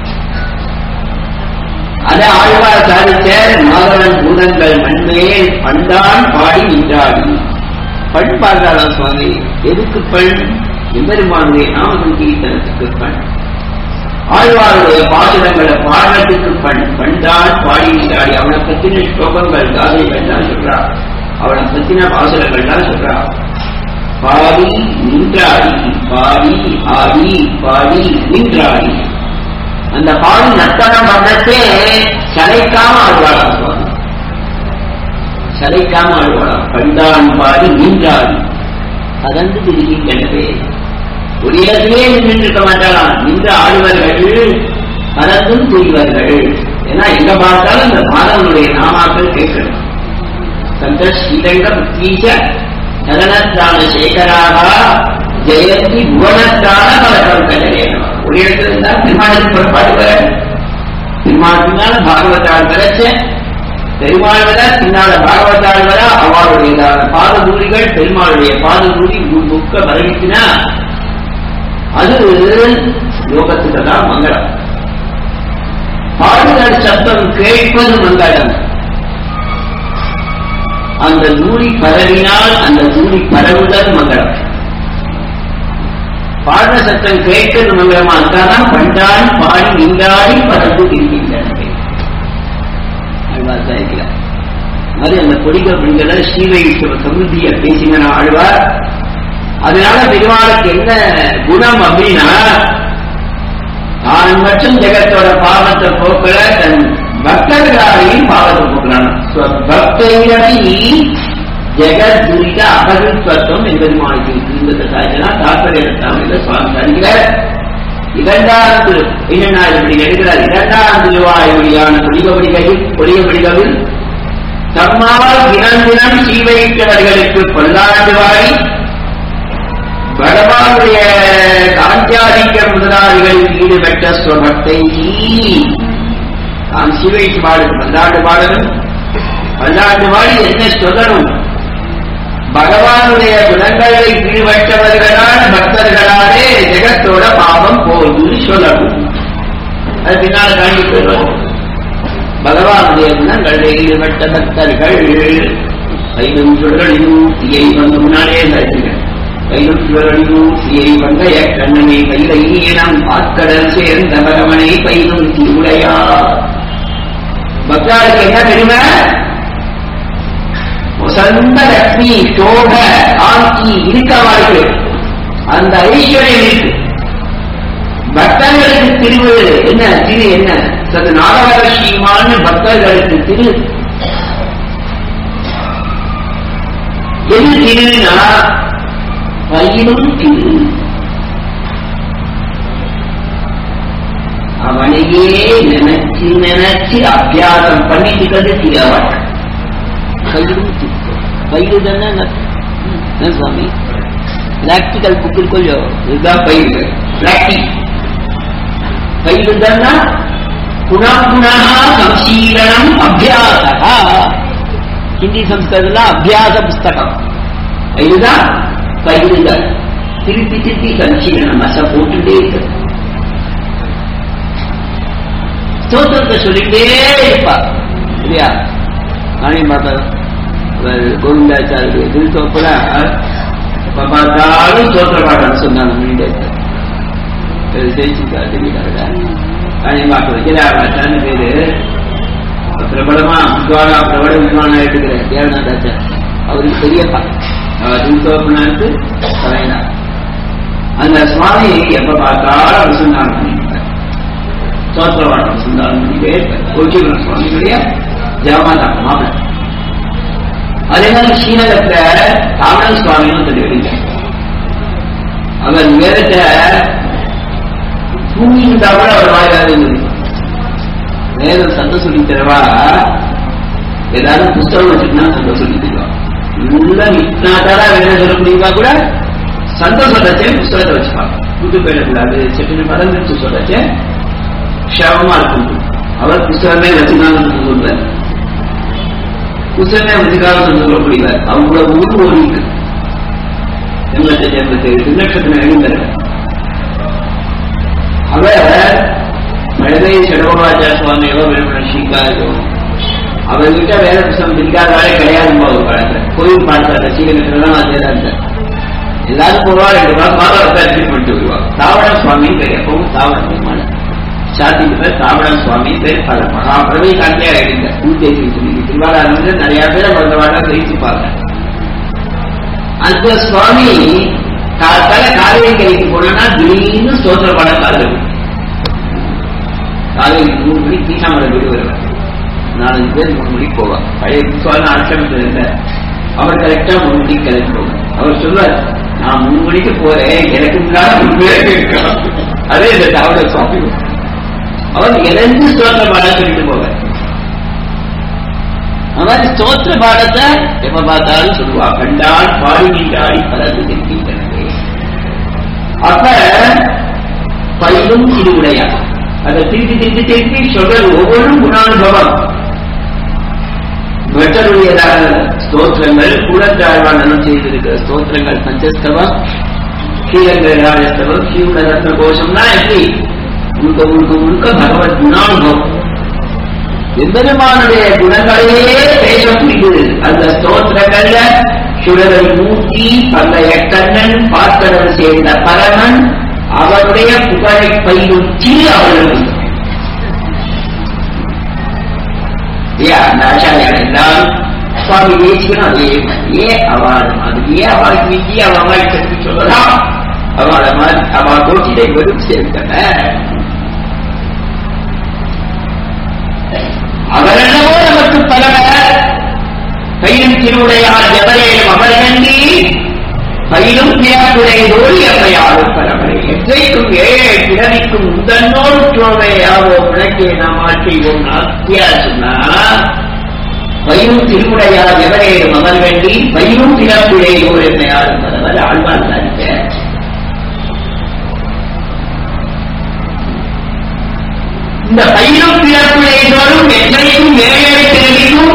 அத ஆழ்வார் சாதித்த மாதவன் பூதங்கள் மண்மேல் பண்டான் பாடி நின்றாடி பண் பார்த்தாளா சுவாமி எதுக்கு பண் எம்பெருமானுடைய நாம சங்கீர்த்தனத்துக்கு பண் ஆழ்வாருடைய பாசுரங்களை பாடுறதுக்கு பண் பண்டான் பாடி நின்றாடி அவனை பத்தின ஸ்லோகங்கள் காதைகள் தான் சொல்றா அவனை பத்தின பாசுரங்கள் தான் சொல்றா பாடி நின்றாடி பாடி ஆடி பாடி நின்றாடி அந்த பாடி நர்த்தனம் பண்ணத்தே சளைக்காம ஆடுவாளாம் சுவாமி சளைக்காம ஆடுவாளாம் கண்டான் பாடி நின்றாடி கதந்து திரிகின்றனவே ஒரு இடத்திலே நின்றுக்க மாட்டாளாம் நின்று ஆடுவர்கள் கலந்தும் திரிவர்கள் ஏன்னா எங்க பார்த்தாலும் இந்த பாதவனுடைய நாமாக்கள் கேட்கணும் சந்த ஸ்ரீரங்க புத்தீச சரணத்தான சேகராக ஜெயந்தி புவனத்தான பலகம் கண்டனேன் ஒரு இடத்துல இருந்தா திருமாலுக்கு புறப்பாடு வர திருமாலுக்குனால பாகவதால் வரைச்ச பெருமாள் வர பின்னால பாகவதால் வர அவளுடைய பாதபூரிகள் பெருமாளுடைய பாதபூரி முக்க வரவிட்டுனா அது லோகத்துக்கு தான் மங்களம் பாடுதல் சத்தம் கேட்பது மங்களம் அந்த நூலி பரவினால் அந்த நூலி பரவுதல் மங்களம் பாடுற சத்தம் கேட்கிறது மங்களமா இருக்காதான் பண்டான் பாடி நின்றாடி பறந்து இருக்கின்றன ஆழ்வார் தான் இருக்கிறார் அது அந்த கொடிகள் அப்படிங்கிற ஸ்ரீவைஷ்ணவ சமிருத்திய பேசின ஆழ்வார் அதனால பெருமாளுக்கு என்ன குணம் அப்படின்னா தான் மட்டும் ஜெகத்தோட பாவத்தை போக்கல தன் பக்தர்களாலையும் பாவத்தை போக்குறான் பக்தர்களி ஜெகத் துரித அபகித்வத்துவம் என்பெருமாளுக்கு இருந்தது சாய்ச்சனா தாற்பயம் என்று சுவாமி தருகிறார் இரண்டாவது என்னென்ன இப்படி எடுக்கிறார் இரண்டாம் திருவாயுடியான பொடிகபடிகளில் பொடிகபடிகளில் தம்மால் தினம் தினம் சீவையிட்டவர்களுக்கு பல்லாண்டு வாழி பகவானுடைய காஞ்சாதிக்க முதலாளிகளில் ஈடுபட்ட ஸ்வபக்தை நாம் சிவைக்கு பாடணும் பல்லாண்டு பாடணும் பல்லாண்டு பாடி என்ன சொல்லணும் பகவானுடைய குணங்களை ஈடுபட்டவர்களான பக்தர்களாலே ஜெகத்தோட பாவம் போகுதுன்னு சொல்லணும் அது பின்னால காண்டி சொல்லுவோம் பகவானுடைய குணங்களில் ஈடுபட்ட பக்தர்கள் ஐநூறு சொல்களிலும் தீயை வந்து முன்னாலே இருக்கிறேன் கையுற்றுவரணியும் சியை வந்தைய கண்ணனை கைலை இனம் ஆக்கடல் சேர்ந்த பகவனை பயிலும் திருவுடையா பக்தாளுக்கு என்ன தெரியுமா சொந்த லட்சுமி சோக ஆக்கி இருக்கவார்கள் அந்த ஐஸ்வர்யம் இருக்கு பக்தர்களுக்கு திருவு என்ன திரு என்ன சது நாகவரஷியமான பக்தர்களுக்கு திரு எது திருனா பயிலும் திரு அவனையே நினைச்சு நினைச்சு அபியாசம் பண்ணிட்டு திருவாள் பயிலும் திரு பயிரு தானே சுவாமி பிராக்டிக்கல் புக்கு கொஞ்சம் இதுதான் பயிர் பிராக்டிக் பயிரு தானே புனః புனः சம்சீலனம் அபியாசா ஹிந்தி ಸಂಸ್ಕೃತದ ಅಭ್ಯಾಸ ಪುಸ್ತಕ இதுதான் பயிர்கள் திருப்பி திருப்பி கட்சிகள் மச போட்டுட்டே இருக்கு ஸ்தோத்திரத்தை சொல்லிட்டே இருப்பா இல்லையா நானே பார்த்தேன் கோவிந்தாச்சாரிய திருத்தோப்புல பார்த்தாலும் ஸ்தோத்திர பாடம் சொன்னாங்க முன்னாடி ஜெயிச்சுக்கா தெரிவிக்காங்க நானே பார்க்கறது கிராச்சான்னு பேரு பிரபலமா வித்வானா பிரபல வித்வானா எடுக்கிறேன் தேவநாதாச்சா அவருக்கு பெரியப்பா திருத்தோப்பனாருக்கு தலைனா அந்த சுவாமி எப்ப பார்த்தாலும் அனுசந்தானம் பண்ணிட்டார் சோத்திரவாட்டம் அனுசந்தானம் பண்ணிட்டே கோச்சிபுரம் சுவாமியுடைய ஜெகமாதா மாமன் அதே மாதிரி ஸ்ரீநகரத்துல காமன் சுவாமியும் தெரிவிக்க அவர் வேதத்தை தூங்கி இருந்தா கூட அவர் வாயிலாக வேதம் சந்த சொல்லி தரவா ஏதாவது புஸ்தகம் வச்சுட்டுனா சந்த சொல்லி தருவா உள்ள நிற்காதாரா வேதம் சொல்ல முடியுமா கூட சந்த சொல்லச்சே புஸ்தகத்தை வச்சுப்பாங்க கூட்டு போயிடக்கூடாது செட்டு மறந்துச்சு சொல்லச்சே க்ஷமமா இருக்கும் அவர் புஸ்தகமே வச்சுனாலும் சொல்றாரு புஸ்தகமே வச்சுக்காக சொல்ல முடியாது அவங்களோட ஊர் ஒரு இருக்கு எண்பத்தி எண்பத்தி ஏழு திருநட்சத்திரம் எழுந்தர் அவர் மழதை செடவராஜா சுவாமியோ வேணுமன ஸ்ரீகாரோ அவர்கிட்ட வேற புத்தகம் பிடிக்காதாலே கிடையாது ஒரு காலத்துல கோயில் பாடத்துல சீரகத்துலாம் அதே தான் இருந்தார் எல்லாரும் போவா ரெண்டு மாதம் பாபாவத்தை அட்மிட் பண்ணிட்டு வருவா தாவட சுவாமி பேர் எப்பவும் தாவட பெருமாள் சாத்திக்கு பேர் தாவட சுவாமி பேர் பல மகாபிரவை காட்டியா இருந்த பூஜை சொல்லி திருவாரூர் நிறைய பேர் வந்த வாட ஜெயிச்சுப்பாங்க அந்த சுவாமி காத்தால காவேரி கரைக்கு போனா திடீர்னு ஸ்தோத்திர பாடம் காதல் காவேரி மூணு மணி தீனாமலை வீடு வருவார் நாலஞ்சு பேர் மூணு மணிக்கு போவார் பழைய சுவாமி ஆசிரமத்தில் இருந்த அவர் கரெக்டா மூணு மணிக்கு கிளம்பி போவார் அவர் சொல்வார் நான் மூணு மணிக்கு போறேன் எனக்கு முன்னாடி மூணு பேர் இருக்கான் அதே இந்த தாவட சுவாமி அவர் இறந்து ஸ்தோத்திர பாடம் சொல்லிட்டு போவார் அவன் ஸ்தோத்திர பாடத்தை எப்ப பார்த்தாலும் சொல்லுவா கண்டால் பாடுகின்றாடி பலது இருக்கின்றனவே அப்ப பயிலும் திருவுடையா அதை திருப்பி திருப்பி திருப்பி சொல்றது ஒவ்வொன்றும் குணானுபவம் வெட்டருடையதான ஸ்தோத்திரங்கள் கூடத்தாழ்வானம் செய்திருக்கிற ஸ்தோத்திரங்கள் பஞ்சஸ்தவம் ஸ்ரீரங்கராஜஸ்தவம் ஸ்ரீகுண ரத்ன கோஷம்னா எப்படி முழுக்க முழுக்க முழுக்க பகவத் குணானுபவம் எம்பெருமானுடைய குணங்களையே பேசக்கூடியது அந்த ஸ்தோத்திரங்கள்ல சுடரை மூர்த்தி பங்கைய கண்ணன் பார்க்கடல் சேர்ந்த பரமன் அவருடைய புகழை பயிலும் சிறு அவர்களுக்கு ஏன் அந்த ஆச்சாரியார் எல்லாரும் சுவாமி தேசிகனும் அதே மாதிரியே அவள் மாதிரியே அவளுக்கு மிஞ்சி அவள் மாதிரி கருத்து சொல்லலாம் அவளை மாதிரி அவள் கோட்டிலை வரும் சேர்த்தன அவரென்னவோ நமக்கு பலவர் பயிலும் திருவுடையார் எவரேனும் அவர்கண்டி பயிலும் பிறப்புடையதோடு எவையாரும் பலவரை எத்தைக்கும் ஏழை பிறவிக்கும் உந்தன்னோடு சோமையாவோ பிணக்கே நாம் ஆட்சிவோம் நாத்தியா சொன்னா பயிலும் திருவுடையார் எவரேனும் அவர்கண்டி பயிலும் பிறப்புடையதோடு எவையாரும் பலவர் ஆழ்வார் அறிக்க இந்த பயிலும் பிறப்புடையதோடும் எத்தனைக்கும் ஏழை பிறவிக்கும்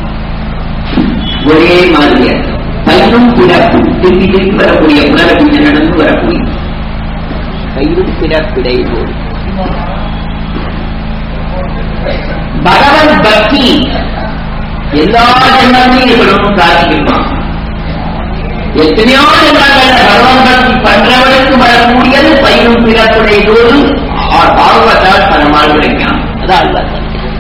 ஒரே மாதிரி அர்த்தம் பயிலும் பிறப்பு திருப்பி திருப்பி வரக்கூடிய உணரக்கூடிய நடந்து வரக்கூடிய பயிலும் பிறப்பிடையதோடு பகவத் பக்தி எல்லா ஜென்மத்திலும் இருக்கணும் பிரார்த்திக்குமா எத்தனையோ ஜென்மங்கள்ல பகவத் பக்தி பண்றவனுக்கு வரக்கூடியது பயிலும் பிறப்புடையதோடு பாகவத்தால் பரமால் கிடைக்கும் அதான் அல்வார்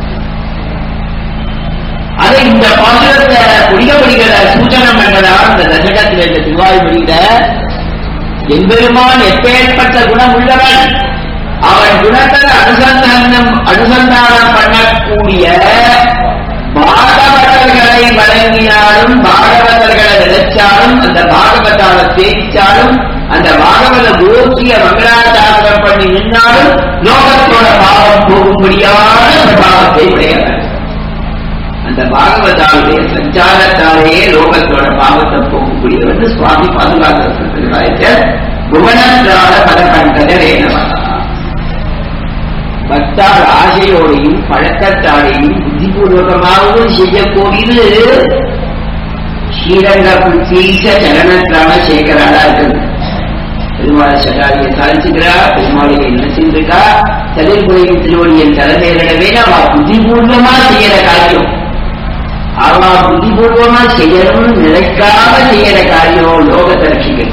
அதை இந்த பாசுரத்தை புரிதபடிகள சூச்சனம் என்றதால் இந்த தசகத்தில் இந்த திருவாய்மொழியில எம்பெருமான் எப்பேற்பட்ட குணம் உள்ளவன் அவன் குணத்தை அனுசந்தானம் அனுசந்தானம் பண்ணக்கூடிய பாகவதர்களை வழங்கினாலும் பாகவதர்களை நினைச்சாலும் அந்த பாகவதால தேய்ச்சாலும் அந்த பாகவத கோக்கிய மங்களாச்சாரம் பண்ணி நின்னாலும் லோகத்தோட பாவம் போகும்படியான பிரபாவத்தை உடையவன் அந்த பாகவதாவுடைய சஞ்சாரத்தாலேயே லோகத்தோட பாவத்தை போகக்கூடியவன் சுவாமி பாதுகாக்க புவனத்தால பல கண்டதரேனவா பக்தால் ஆசையோடையும் பழக்கத்தாலேயும் புத்திபூர்வகமாகவும் செய்யக்கூடியது ஸ்ரீரங்க புத்தீச சரணத்தான சேகராடா இருக்குது பெருமாள் சகாரியை சாதிச்சுக்கிறா பெருமாளையை நினைச்சிருக்கா தலைமுறையின் திருவடியின் தலைமையிடவே அவ புத்திபூர்வமா செய்யற காரியம் அவ புத்திபூர்வமா செய்யணும்னு நினைக்காம செய்யற காரியம் லோகத்தை ரட்சிக்கிறது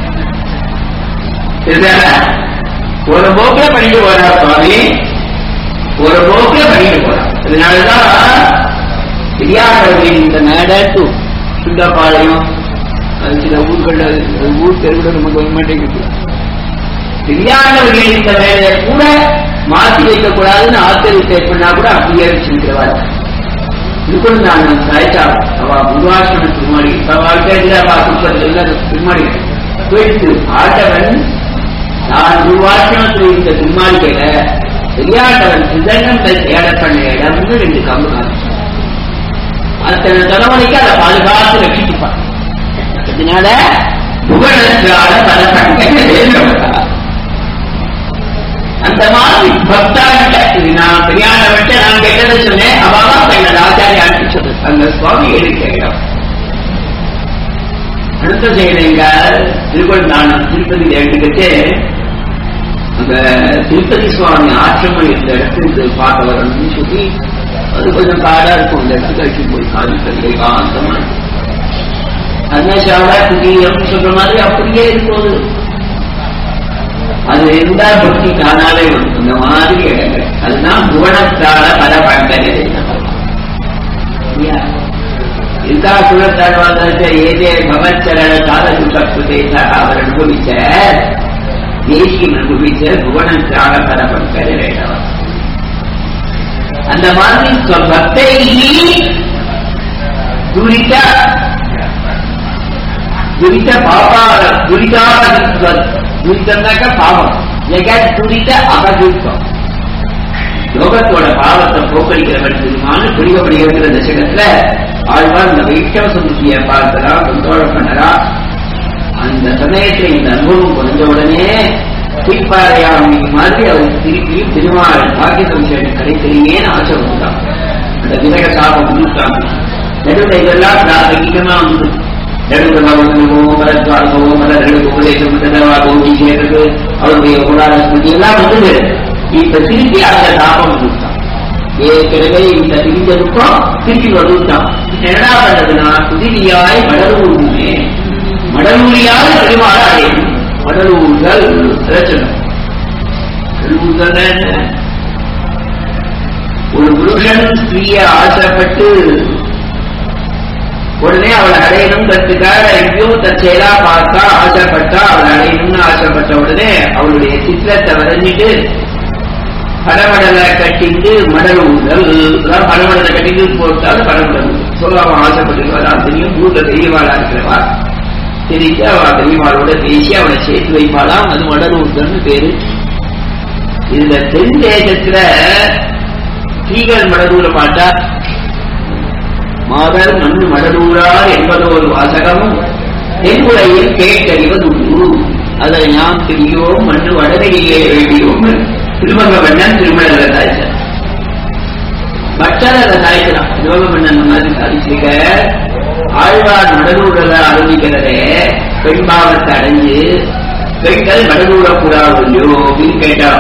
ஒரு போக்குல பண்ணிட்டு போறா சுவாமி ஒரு போக்குல பண்ணிட்டு போறா அதனாலதான் பெரியார்கள் இந்த மேடத்து சுண்டப்பாளையம் சில ஊர்கள்ல ஊர் தெருவில் நமக்கு வர மாட்டேங்குது தெரியாதவர்கள் இந்த வேலையை கூட மாற்றி வைக்கக்கூடாதுன்னு ஆச்சரியத்தை பண்ணா கூட அப்படியே வச்சிருக்கிறவார் இதுக்குள்ள நான் சாய்ச்சா அவ உருவாசன திருமாடி வாழ்க்கையில் அவ குப்பத்தில் திருமாடி போயிட்டு ஆட்டவன் நான் உருவாசனத்தில் இருந்த திருமாளிகையில தெரியாதவன் சிதங்கம் ஏட பண்ண இடம்னு ரெண்டு கம்பு காமிச்சான் அத்தனை தலைமுறைக்கு அதை பாதுகாத்து ரட்சிச்சுப்பான் அதனால புகழற்றால பல கண்கள் அந்த மாதிரி பக்தாகிட்ட இது நான் பெரியான விட்டு நான் கேட்டதை சொன்னேன் அவாவா தன்னோட ஆச்சாரியாட்டு சொல்லு அந்த சுவாமி எடுக்க இடம் அடுத்த செய்யலைங்க திருப்பதி நான் திருப்பதி எடுத்துக்கிட்டு அந்த திருப்பதி சுவாமி ஆசிரமம் இந்த இடத்துக்கு பார்க்க வரணும்னு சொல்லி அது கொஞ்சம் காடா இருக்கும் அந்த இடத்துக்கு அழைச்சி போய் காமிக்கிறது காந்தமா அன்னசாலா குடியம் சொல்ற மாதிரி அப்படியே இருக்கும் அது இருந்தா பக்தி தானாலே வரும் அந்த மாதிரி இடங்கள் அதுதான் புவனத்தால பல பண்டங்கள் இருக்கா குலத்தாழ்வாத ஏதே பவச்சரண கால பேசா அவர் அனுபவிச்ச தேசியம் அனுபவிச்ச புவனத்திராக பரப்பற்கர வேண்டவர் அந்த மாதிரி பக்தை துரித துரித பாபார துரிதாபதித்வ துரிதம்னாக்க பாவம் ஏகா துரித அபதித்வம் லோகத்தோட பாவத்தை போக்கடிக்கிறவன் திருமான்னு பிடிக்கப்படுகிற தசகத்துல ஆழ்வார் இந்த வைஷ்ணவ சமுத்திய பார்த்தரா சந்தோஷம் பண்ணரா அந்த சமயத்துல இந்த அனுபவம் குறைஞ்ச உடனே தீப்பாறையாமி மாதிரி அவர் திருப்பி திருமால் பாக்கிய சம்சயம் கிடைக்கிறீங்கன்னு ஆசை வந்துட்டான் அந்த விரக சாபம் வந்துட்டாங்க நடுவில் இதெல்லாம் பிராதகிகமா வந்து நடுவில் பகவந்தமோ மரத்வாரமோ மலர்கள் உபதேசம் மண்டலவாகவும் சேர்றது அவருடைய உடார ஸ்மிருதி எல்லாம் வந்தது இப்ப திருப்பி அந்த சாபம் வந்துட்டான் ஏற்கனவே இந்த திரிஞ்சதுக்கும் திருப்பி வந்துட்டான் என்னடா பண்ணதுன்னா குதிரியாய் மடலூருமே மடலூரியால் பெருமாள் அடையும் மடலூர்கள் பிரச்சனை மடலூர்கள் என்ன ஒரு புருஷன் ஸ்திரீய ஆசைப்பட்டு உடனே அவளை அடையணுங்கிறதுக்காக எங்கேயோ தற்செயலா பார்த்தா ஆசைப்பட்டா அவளை அடையணும்னு ஆசைப்பட்ட உடனே அவளுடைய சித்திரத்தை வரைஞ்சிட்டு படமடலை கட்டிட்டு மடலூர்கள் படமடலை கட்டிட்டு போட்டாலும் படமடல் சொல்ல அவன் ஆசைப்பட்டு வரா தெரியும் ஊர்ல பெரியவாளா இருக்கிறவா தெரிஞ்சு அவ பெரியவாளோட பேசி அவளை சேர்த்து வைப்பாளாம் அது மடலூர்கள்னு பேரு இதுல தென் தேசத்துல தீகள் மடலூர மாட்டா மாதர் மண் மடலூரார் என்பதோர் வாசகமும் தென்முறையில் கேட்டறிவதுண்டு அதை நாம் தெரியோம் மண்ணு வடகையே வேண்டியோம் திருமங்க மன்னன் திருமண தாய்ச்சார் பட்டர தாய்க்கிறான் திருமங்க மன்னன் மாதிரி சாதிச்சிருக்க ஆழ்வார் மடலூரில் ஆரம்பிக்கிறதே பெண் பாவத்தை அடைஞ்சு பெண்கள் மடலூரக்கூடாது இல்லையோ அப்படின்னு கேட்டா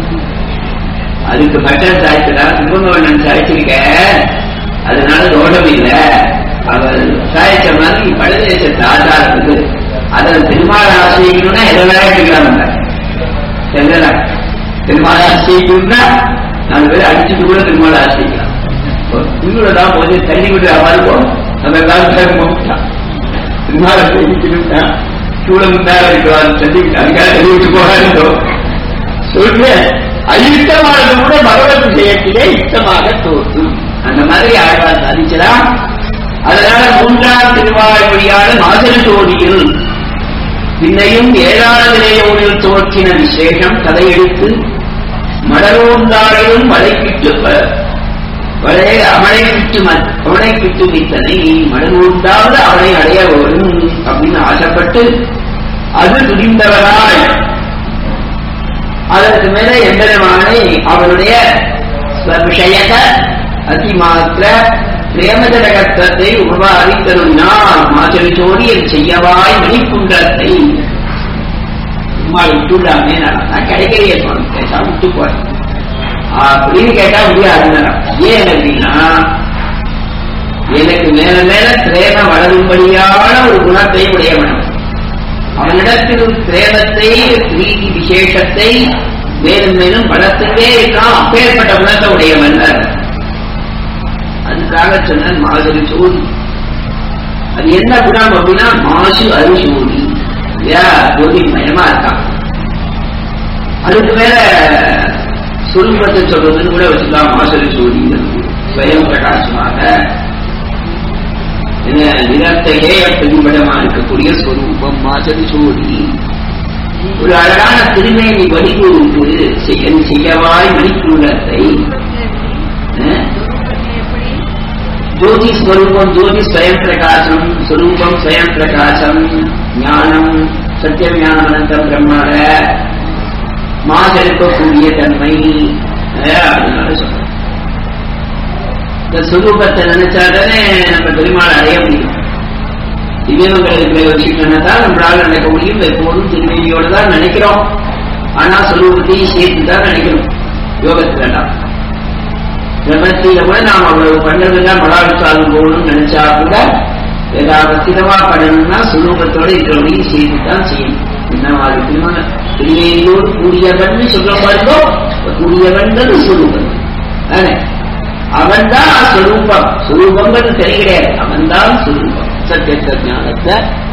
அதுக்கு பட்டர் சாய்ச்சதா திருமங்கவண்ணன் சாய்ச்சிருக்க அதனால தோஷம் இல்லை அவர் சாய்ச்ச மாதிரி படதேசத்து ஆச்சாரத்துக்கு அதில் திருமால் ஆசைக்கணும்னா எதெல்லாம் எடுத்துக்கலாம் தெரியல திருமால் ஆசைக்கணும்னா நாலு பேர் அடிச்சுட்டு கூட திருமால் ஆசைக்கலாம் உங்களோட தான் போது தண்ணி விட்டு அமர்வோம் அந்த காலத்தில் போட்டான் திருமால் ஆசைக்கணும்னா சூழல் முன்னால இருக்கிறார் தண்ணி அதுக்காக தண்ணி விட்டு போகாதோ சொல்றேன் அயுத்தமானது கூட பகவத் விஷயத்திலே யுத்தமாக தோற்றும் அந்த மாதிரி ஆழ்வார் சாதிச்சலாம் அதனால மூன்றாம் திருவாய்மொழியான மாசன ஜோதியில் பின்னையும் ஏழாவது நிலையோனில் தோற்றின விசேஷம் கதையெடுத்து மடலூர்ந்தாரையும் வளைக்கிட்டு வளை அவனை கிட்டு அவனை கிட்டு நித்தனை மடலூர்ந்தாவது அவனை அடைய வரும் அப்படின்னு ஆசைப்பட்டு அது துணிந்தவராய் அதற்கு மேல எம்பெருமானை அவனுடைய விஷயக அதிமாத்திர பிரேமஜனகத்தை உருவாதித்தரும் நான் மாசல் சோடியல் செய்யவாய் மணிக்குண்டத்தை சும்மா விட்டுள்ளாமே நான் கிடைக்கலையே சுவாமி கேட்டா விட்டு போறேன் அப்படின்னு கேட்டா முடியாது ஏன் அப்படின்னா எனக்கு மேல மேல பிரேம வளரும்படியான ஒரு குணத்தை உடையவன் அவனிடத்தில் பிரேமத்தை பிரீதி விசேஷத்தை மேலும் மேலும் வளர்த்துட்டே இருக்கான் அப்பேற்பட்ட குணத்தை உடையவன் அதுக்காக சொன்ன மாதிரி சோதி அது என்ன குணம் அப்படின்னா மாசு அரிசோதி இல்லையா ஜோதி மயமா இருக்கான் அதுக்கு மேல சுரூபத்தை சொல்றதுன்னு கூட வச்சுக்கலாம் மாசரி சோதிங்கிறது ஸ்வயம் பிரகாசமாக நிலத்தையே பிரதிபடமா இருக்கக்கூடிய ஸ்வரூபம் மாசரி சோதி ஒரு அழகான திருமேனி வடிவூருக்கு செய்ய செய்யவாய் மணிக்கூலத்தை ஜோதி ஸ்வரூபம் ஜோதி ஸ்வயம் பிரகாசம் ஸ்வரூபம் ஸ்வயம் பிரகாசம் ஞானம் சத்திய ஞானந்தம் பிரம்மாட மாசெடுக்கக்கூடிய தன்மை அதனால சொல்றேன் இந்த சுரூபத்தை நினைச்சாதானே நம்ம பெருமாள் அடைய முடியும் திவ்யங்களுக்கு வச்சுக்கணும்னா தான் நம்மளால நினைக்க முடியும் எப்போதும் திருமேனியோட தான் நினைக்கிறோம் ஆனா சுரூபத்தையும் சேர்த்து தான் நினைக்கணும் யோகத்துலலாம் பிரபத்தியில கூட நாம் அவ்வளவு பண்ணதுதான் மலாவிசாலம் போகணும்னு நினைச்சா கூட ஏதாவது சிதமா பண்ணணும்னா சுரூபத்தோட இருக்கிறவனையும் சேர்த்து தான் செய்யணும் என்ன மாதிரி திருமணம் திருவேணியோடு கூடியவன் சொல்ல பாருங்கோ கூடியவன்றது சுரூபம் அவன் தான் சுரூபம் சுரூபங்கிறது தெரிய கிடையாது அவன் தான் சுரூபம் சத்தியத்த ஞானத்தை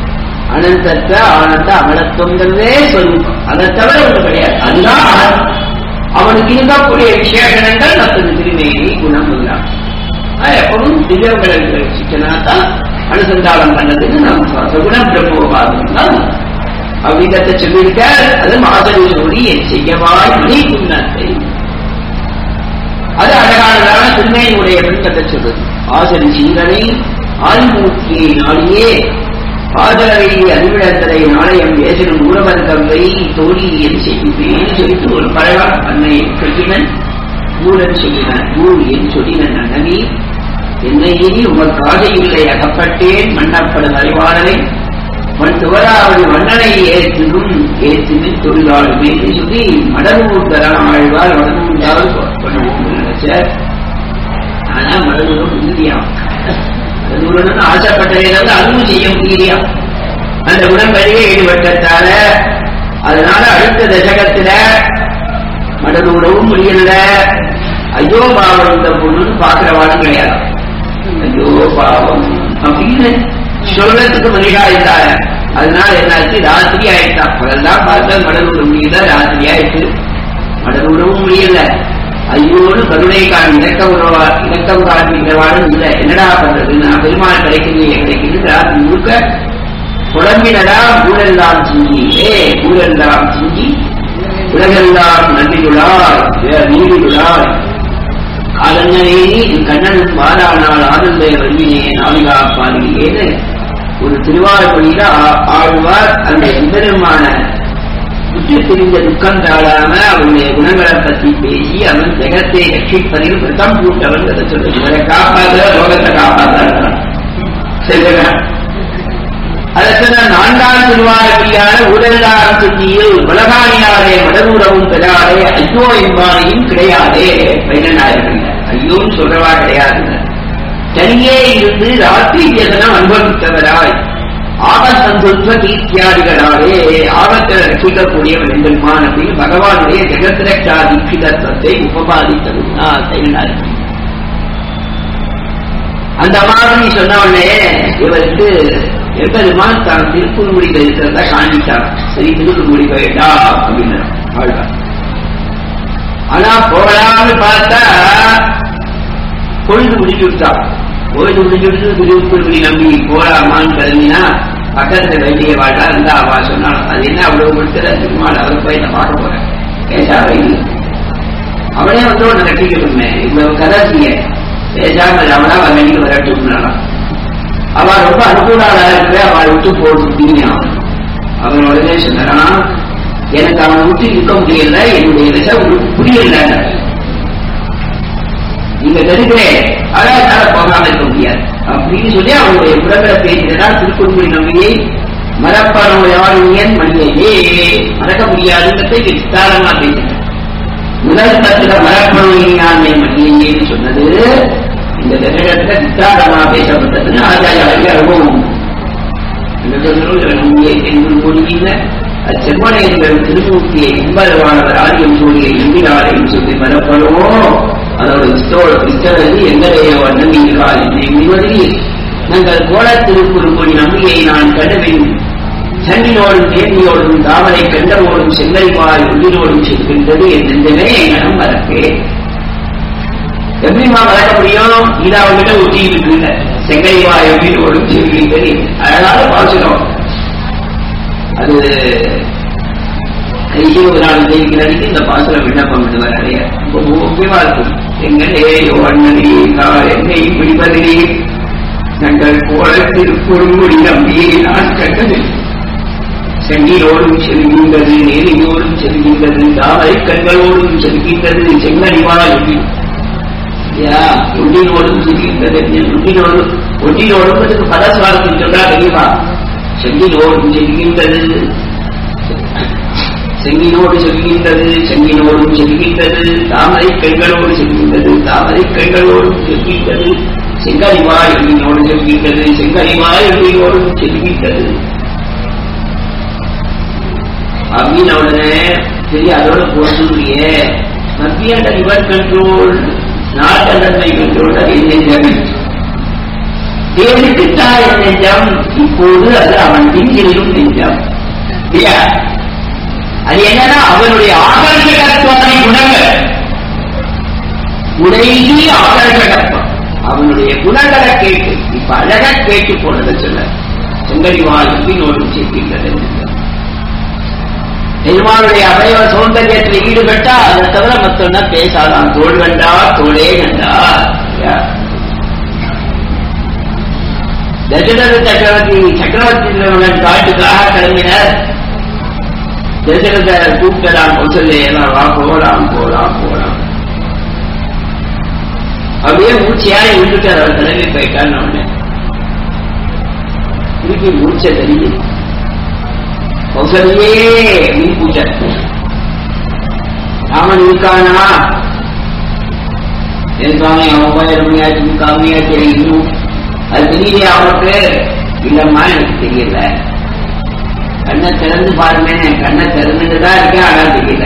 அனந்தத்த ஆனந்த அமலத்துவங்கிறதே சொல்லுவோம் அதை தவிர ஒன்று கிடையாது அதுதான் ஆனந்தம். அவனுக்கு இருக்கக்கூடிய விசேஷணங்கள் மற்றது திருமேனி குணம் எல்லாம் அது எப்பவும் திவ்யங்களை வச்சுட்டனா தான் அனுசந்தானம் பண்ணதுன்னு நாம் சகுணம் பிரம்மோபாதம் தான் அப்படிங்கிறத சொல்லியிருக்க அது மாதிரி சொல்லி என் செய்யவாய் நீ குணத்தை அது அழகானதான திருமையினுடைய விருப்பத்தை சொல்றது ஆசரி சீரனை ஆதிமூர்த்தியை நாளியே ஆதரவை அறிவிழந்தரை நாணயம் ஏசனும் ஊரவர்க்கவை தோழி என் செய்வேன் சொல்லிட்டு ஒரு பழகா அன்னை சொல்லினன் ஊரன் சொல்லினான் ஊர் என் சொல்லினன் அண்ணனி என்னை இனி உமக்கு ஆசையில்லை அகப்பட்டேன் மன்னப்படும் அறிவாளரை மண் துவராவடி மன்னனை ஏற்றினும் ஏற்றினும் தொழிலாளுமே என்று சொல்லி மடலூர் தரம் ஆழ்வார் மடலூர் பண்ணுவோம் நினைச்சார் ஆனா மடலூரும் உறுதியா மடலூரன் ஆசைப்பட்டதையிலிருந்து அதுவும் செய்ய முடியலையா அந்த உடம்படியே ஈடுபட்டதால அதனால அடுத்த தசகத்துல மடலூரவும் முடியல ஐயோ பாவம் இந்த பொண்ணு பாக்குறவாளும் கிடையாது ஐயோ பாவம் அப்படின்னு சொல்றதுக்கு மனிதா இருந்தார அதனால என்னாச்சு ராத்திரி ஆயிட்டான் பகல்லாம் பார்த்தா மடலூர் முடியல ராத்திரி ஆயிட்டு மடலூரவும் முடியல ஐயோன்னு கருணை காண் இலக்கம் உறவா இலக்கம் காண்பிக்கிறவாடும் இல்லை என்னடா பண்றது நான் பெருமாள் கிடைக்கலையே கிடைக்குது ராத்திரி முழுக்க புலம்பினடா ஊரெல்லாம் சிங்கி ஏ ஊரெல்லாம் சிங்கி உலகெல்லாம் நன்றியுளார் நீதியுளார் காலங்களே கண்ணன் வாரானால் ஆனந்த வல்லினே நாளிகா பாலியேன்னு ஒரு திருவாரூரில ஆழ்வார் அந்த எம்பெருமான விட்டு தெரிந்த துக்கம் தாழாம அவனுடைய குணங்களை பத்தி பேசி அவன் ஜெகத்தை ரட்சிப்பதில் பிரதம் பூட்டவன் சொல்லு இவரை காப்பாத லோகத்தை காப்பாத்தான் அதற்கு நான்காம் திருவாரூரியான உடலார் சுத்தியில் உலகாணியாரே மடநூறவும் பெறாதே ஐயோ என்பானையும் கிடையாதே பைரனாயர்கள் ஐயோன்னு சொல்றவா கிடையாது தனியே இருந்து ராத்திரி ஜெகனம் அனுபவித்தவராய் ஆபத்தந்துத்வ தீர்த்தியாதிகளாலே ஆபத்தை ரசிக்கக்கூடியவன் எம்பெருமான் அப்படின்னு பகவானுடைய ஜெகத்ரக்ஷா தீட்சிதத்துவத்தை உபபாதித்ததுதான் தைரனாயர்கள் அந்த மாதிரி சொன்ன உடனே இவருக்கு எம்பெருமான் தான் திருக்குறுங்குடியில் இருக்கிறதா காணிச்சார் சரி திருக்குறுங்குடி போயிட்டா அப்படின்னு ஆழ்வார் ஆனா போகலாம்னு பார்த்தா பொழுது முடிஞ்சு விட்டா பொழுது முடிஞ்சு விட்டு திருக்குறுங்குடி நம்பி போலாமான்னு கருதினா பக்கத்துல வேண்டிய வாட்டா இருந்தா அவா சொன்னாள் அது என்ன அவ்வளவு கொடுக்கிற திருமால் அவர் போய் நான் பார்க்க போறேன் பேசா வைங்க அவனே வந்து ஒன்று கட்டிக்கணுமே இவ்வளவு கதை செய்ய பேசாமல் அவனா வண்டிக்கு வரட்டும்னாலாம் அவ ரொம்ப அனுகூலாளா இருக்க அவளை விட்டு போட்டு அவன் உடனே சொன்னான் எனக்கு அவனை விட்டு இருக்க முடியல என்னுடைய விசை உங்களுக்கு புரியல நீங்க கருக்கிறேன் அழகால போகாம இருக்க முடியாது அப்படின்னு சொல்லி அவனுடைய புறங்களை பேசினார் திருக்குறுங்குடி நம்பியை மரப்பணம் யாழியன் மணியையே மறக்க முடியாதுங்கிறதை விஸ்தாரமா பேசினார் முதல் பத்துல மரப்பணம் யாழ்மை மணியையேன்னு சொன்னது இந்த கட்டிடத்துல விஸ்தாரமா பேசப்பட்டதுன்னு ஆச்சாரிய அனுபவம் கொடுக்கின்ற செம்மனையர்கள் திருமூர்த்தியை கும்பரவானவர் ஆரியம் சூரிய எம்பினாரையும் சொல்லி வரப்படுவோ அதோட விஸ்தோட விஸ்தரது எங்களைய நம்பியிருக்கால் என்று எண்ணுவதில் நாங்கள் கோல திருக்குறுங்குடி நம்பியை நான் கண்டவின் சண்டினோடும் தேனியோடும் தாமரை கண்டவோடும் செங்கல்வாய் உள்ளினோடும் செல்கின்றது என் நெஞ்சமே எங்கனம் மறப்பேன் எப்படிமா வளர்க்க முடியும் இது அவங்ககிட்ட ஒட்டிட்டு இருக்குல்ல செங்கைவா எப்படின்னு ஒரு சொல்லிட்டு அதனால பாசுறோம் அது கடைசி ஒரு நாள் ஜெயிக்கிறதுக்கு இந்த பாசுரம் விண்ணப்பம் பண்ணுவார் நிறைய ரொம்ப முக்கியமா இருக்கும் எங்களே அண்ணனே நான் என்னை பிடிப்பதிலே நாங்கள் போல திருக்குறுங்குடி நம்பியை நான் கண்டது செங்கிலோடும் செல்கின்றது நேரியோடும் செல்கின்றது தாமரை கண்களோடும் செல்கின்றது செங்கனிவாய் ஒட்டினோடும் சொல்கின்றது ஒட்டினோடு ஒட்டினோடும் அதுக்கு பதஸ்வாரத்தில் சொல்றா தெரியுமா செங்கினோடும் செல்கின்றது செங்கினோடு செல்கின்றது செங்கினோடும் செல்கின்றது தாமரை பெண்களோடு செல்கின்றது தாமரை பெண்களோடும் செல்கின்றது செங்கனிவாய் எண்ணினோடு செல்கின்றது செங்கனிவாய் எண்ணினோடும் செல்கின்றது அப்படின்னு உடனே சரி அதோட போட்டுடைய மத்திய river control not under my control என்னங்க தேடிக்கிட்டாய் என் நெஞ்சம் இப்போது அது அவன் திங்கிலும் நெஞ்சம் இல்லையா அது என்னன்னா அவனுடைய ஆகர்ஷகத்துவனை குணங்கள் உடையி ஆகர்ஷகத்துவம் அவனுடைய குணங்களை கேட்டு இப்ப அழக கேட்டு போனதை சொல்ல செங்கடி வாழ்க்கையோடும் சேர்க்கின்றது பெருமாளுடைய அவயவ சௌந்தரியத்தில் ஈடுபட்டா அதை தவிர மத்தொன்னா பேசாதான் தோல் கண்டா தோளே கண்டா தசரத சக்கரவர்த்தி சக்கரவர்த்தி திருமணன் காட்டுக்காக கிளம்பினர் தசரத கூப்பிட்டான் கௌசல்யெல்லாம் வா போலாம் போலாம் போலாம் அப்படியே மூச்சியாரி விட்டுட்டார் அவர் கிளம்பி போயிட்டான்னு உடனே திருப்பி மூச்ச தெரியுது கௌசல்யே நீ பூஜை ராமன் இருக்கானா என் சுவாமி அவன் போய் ரம்யாச்சு காமியாச்சு இன்னும் அது தெரியலையா அவனுக்கு இல்லம்மா எனக்கு தெரியல கண்ணை திறந்து பாருங்க கண்ணை திறந்துட்டுதான் இருக்கேன் ஆனா தெரியல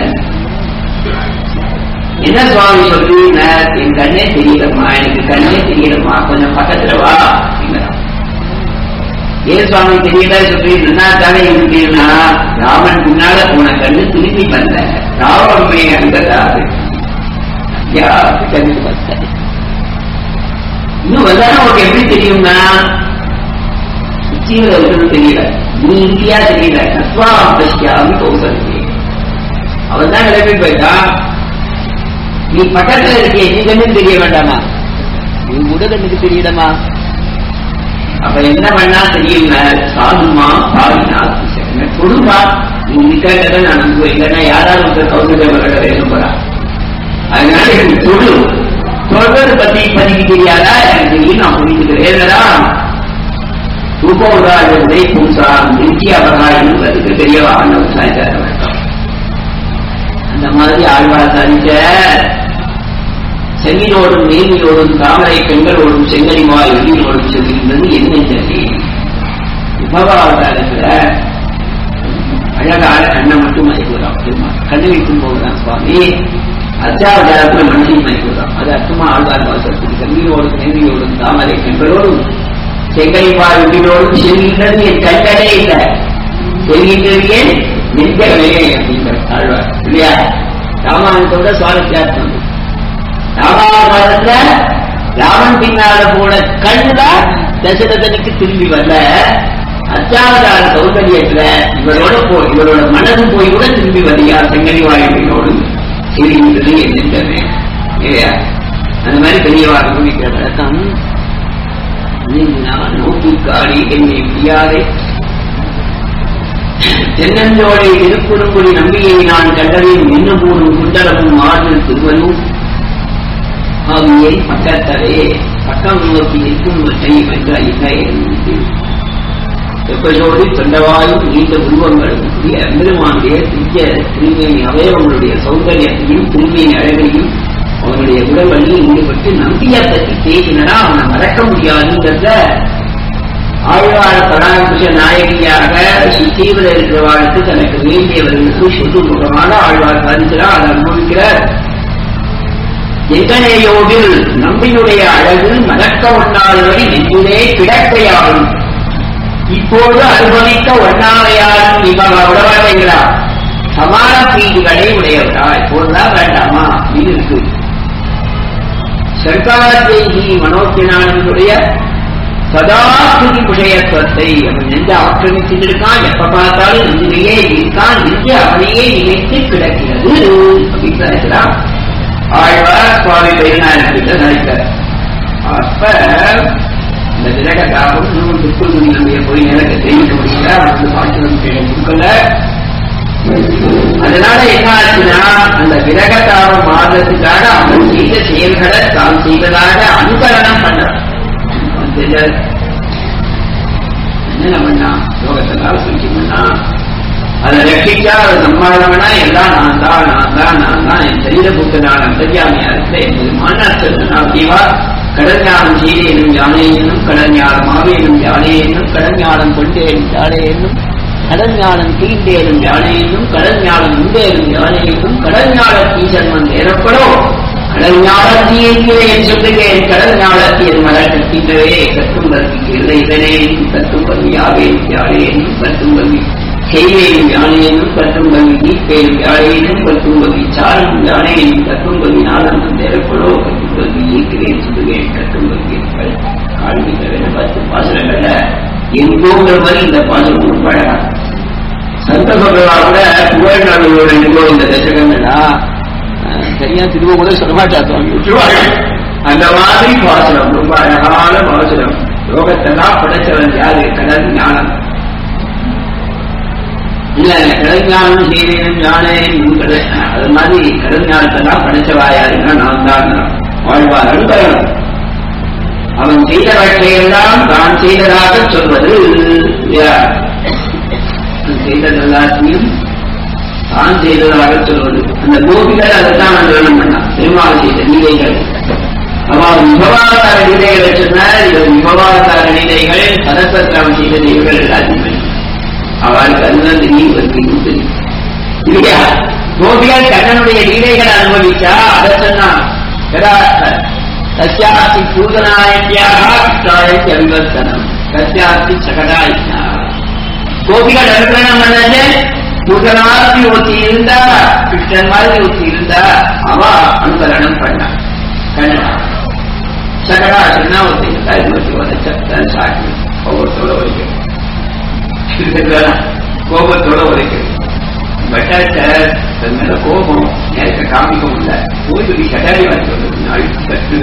என்ன சுவாமி சொல்றீங்க என் கண்ணே தெரியலம்மா எனக்கு கண்ணே தெரியலம்மா கொஞ்சம் பக்கத்துல வா அப்படிங்கிறான் ஏன் சுவாமி தெரியல சொல்லி நல்லா தானே இருக்கீங்கன்னா ராமன் முன்னால போன கண்ணு திரும்பி வந்த ராவணமே அங்கதாது ஐயா கண்ணு வந்த இன்னும் வந்தாலும் உனக்கு எப்படி தெரியும்னா உச்சியில இருக்கிறது தெரியல நீ இந்தியா தெரியல நஸ்வா பசியாமி கௌசல்யே அவன் தான் கிளம்பி போயிட்டான் நீ பக்கத்துல இருக்கிய நீ கண்ணுக்கு தெரிய வேண்டாமா நீ உடலுக்கு தெரியலமா அப்ப என்ன பண்ணா தெரியுங்க சாதுமா பாவினா கொடுப்பா நீ இருக்காங்க நான் அனுப்புவேன் இல்லைன்னா யாராவது ஒருத்தர் கௌசல்ய மகளை எழுத போறா அதனால எனக்கு சொல்லு சொல்றது பத்தி பதிக்கு தெரியாதா எனக்கு தெரியும் நான் புரிஞ்சுக்கிறேன் ஏதா ரூபோராஜனை பும்சா நித்தியாவதா என்பதற்கு தெரியவா சாய்ந்தார வேண்டும் அந்த மாதிரி ஆழ்வார் சாதிச்ச செங்கினோடும் நேமியோடும் தாமரை பெண்களோடும் செங்கனிவாய் வெளியோடும் செல்கின்றது என்ன சொல்லி விபவாவதாரத்துல அழகான கண்ணை மட்டும் மயக்குறான் பெருமாள் கண்ணு வைக்கும் போதுதான் சுவாமி அத்தியாவதாரத்துல மனுஷன் மயக்குறான் அது அர்த்தமா ஆழ்வார் வாசத்துக்கு செங்கினோடும் நேமியோடும் தாமரை பெண்களோடும் செங்கனிவாய் வெளியோடும் செல்கின்றது என் கண்டனே இல்லை செல்கின்றது ஏன் நெஞ்சமே அப்படிங்கிற ஆழ்வார் இல்லையா ராமாயணத்தோட சுவாரஸ்யார்த்தம் ராமாயணத்துல ராமன் பின்னால போன கண்ணுல தசரதனுக்கு திரும்பி வரல அச்சாவதார சௌகரியத்துல இவரோட போ இவரோட மனது போய் கூட திரும்பி வரியா செங்கனி வாயுவினோடு இருக்கின்றது என்னென்றமே இல்லையா அந்த மாதிரி பெரியவா அனுபவிக்கிற வழக்கம் நான் நோக்கி காடி என்னை முடியாதே தென்னஞ்சோலை திருக்குறுங்குடி நம்பியை நான் கண்டதையும் இன்னும் கூறும் குண்டலமும் மாறுதல் திருவனும் ஆகியை பக்கத்தலே பக்கம் நோக்கி நிற்கும் வச்சை வென்ற ஐக்கை எப்போது தொண்டவாயும் நீண்ட உருவங்களும் கூடிய பெருமானுடைய திவ்ய திருமேனி அவயவங்களுடைய சௌந்தரியத்தையும் திருமேனி அழகையும் அவனுடைய உடல்வழியில் ஈடுபட்டு நம்பிய பற்றி பேசினடா அவனை மறக்க முடியாதுங்கிறத ஆழ்வார பராமரிஷ நாயகியாக சுத்தீவிர இருக்கிறவாளுக்கு தனக்கு வேண்டியவர்களுக்கு சொல்லும் முகமாக ஆழ்வார் சாதிக்கிறார் அதை அனுபவிக்கிறார் எங்கனையோடில் நம்பினுடைய அழகு மறக்க ஒண்ணாதவரை நெஞ்சிலே கிடக்கையாகும் இப்போது அனுபவிக்க ஒண்ணாவையாரும் இவங்க உடவாடுகிறார் சமான பீடுகளை உடையவரா இப்போதுதான் வேண்டாமா இது இருக்கு சர்க்காரத்தேகி மனோஜனானனுடைய சதாஸ்துதி விஷயத்துவத்தை அவன் நெஞ்ச ஆக்கிரமிச்சுட்டு இருக்கான் எப்ப பார்த்தாலும் நெஞ்சிலேயே இருக்கான் நெஞ்சு அவனையே நினைத்து கிடக்கிறது அப்படின்னு நினைக்கிறான் ஆழ்வார் சுவாமி பெருநாயகிட்ட நினைக்கிறார் அப்ப இந்த திலக காப்பம் இன்னும் திருக்குள் நம்முடைய போய் நிலக்க தெரிவிக்க முடியல அவனுக்கு பாக்கியம் கொடுக்கல அதனால என்ன ஆச்சுன்னா அந்த விரகதாபம் மாதத்துக்காக அவன் செய்த செயல்களை தான் செய்வதாக அனுகரணம் பண்றான் அவன் தெரியாது என்ன பண்ணா யோகத்தினால சொல்லி பண்ணா அதை ரட்சிக்கா அதை சம்பாதம்னா எல்லாம் நான் தான் நான் தான் நான் தான் என் சரீர புக்கு நான் அந்தர்யாமியா இருக்கிறேன் என்பது மாநாட்டா கடல் ஞானம் செய்தேனும் யானை என்னும் கடல் ஞானம் ஆவேனும் யானை என்னும் கடல் ஞானம் கொண்டேனும் யானை என்னும் கடல் ஞானம் தீண்டேனும் யானை என்னும் கடல் ஞானம் உண்டேனும் யானை என்னும் கடல் ஞான ஈசன்மன் ஏறப்படோ கடல் ஞானத்தியே என் சொல்லுகிறேன் கடல் ஞானத்தி என் மலர் கட்டின்றவே கட்டும் கல்விக்கு இல்லை இதனே கட்டும் கல்வி யாவேன் யாழேனும் கட்டும் கல்வி செய்வேன் யானேனும் கட்டும் கல்வி நீப்பேன் யாழேனும் கட்டும் கல்வி சாரும் யானேனும் கட்டும் கல்வி நாளம் தேரப்படோ கட்டும் கல்வி ஈக்கிறேன் சொல்லுகிறேன் கட்டும் கல்வி காண்பிக்க பத்து பாசனங்கள்ல எங்கோங்கிற மாதிரி இந்த பாசனம் உட்படா சந்த சொல்றதா கூட புகழ் நாடுகளோட எங்கோ இந்த தசகங்கள்லாம் சரியா திரும்ப கூட சொல்லமாட்டாத்தோம் விட்டுருவாங்க அந்த மாதிரி பாசனம் ரொம்ப அழகான பாசனம் லோகத்தெல்லாம் படைச்சவன் யாரு கடல் ஞானம் இல்ல கடல் ஞானம் செய்தேன் ஞானே கடல் அது மாதிரி கடல் ஞானத்தெல்லாம் படைச்சவா யாருன்னா நான் தான் வாழ்வார் அனுபவம் அவன் செய்தவற்றையெல்லாம் தான் செய்ததாக சொல்வது யார் செய்தது எல்லாத்தையும் தான் செய்ததாக சொல்வது அந்த கோபிகள் அதைத்தான் அனுகரணம் பண்ணான் பெருமாள் செய்த லீலைகள் அவன் விபவாதார லீலைகளை சொன்னால் இது விபவாதார லீலைகள் சரஸ்வத்திரம் செய்த லீலைகள் எல்லாத்தையுமே அவளுக்கு அதுதான் தெரியும் இவருக்கு தெரியும் இல்லையா கோபிகள் கண்ணனுடைய லீலைகளை அனுபவிச்சா அதை சொன்னான் கஸ்யாஸ்தி பூதனாயத்தியாக கிருஷ்ணாயத்தி அபிவர்த்தனம் கஸ்யாஸ்தி சகடாயினா கோபிகள் அனுகரணம் பண்ணது பூதனாத்தி ஒருத்தி இருந்தா கிருஷ்ணன் மாதிரி ஒருத்தி இருந்தா அவ அனுகரணம் பண்ணான் கண்ணா சகடா சொன்னா ஒருத்தி இருந்தா இருபத்தி ஒரு சத்தம் சாட்சி கோபத்தோட உரைக்கும் கோபத்தோட உரைக்கும் பட்டாச்சார் தன்னோட கோபம் நேரத்தை காமிக்க முடியல கோயிலுக்கு கட்டாரி வாங்கி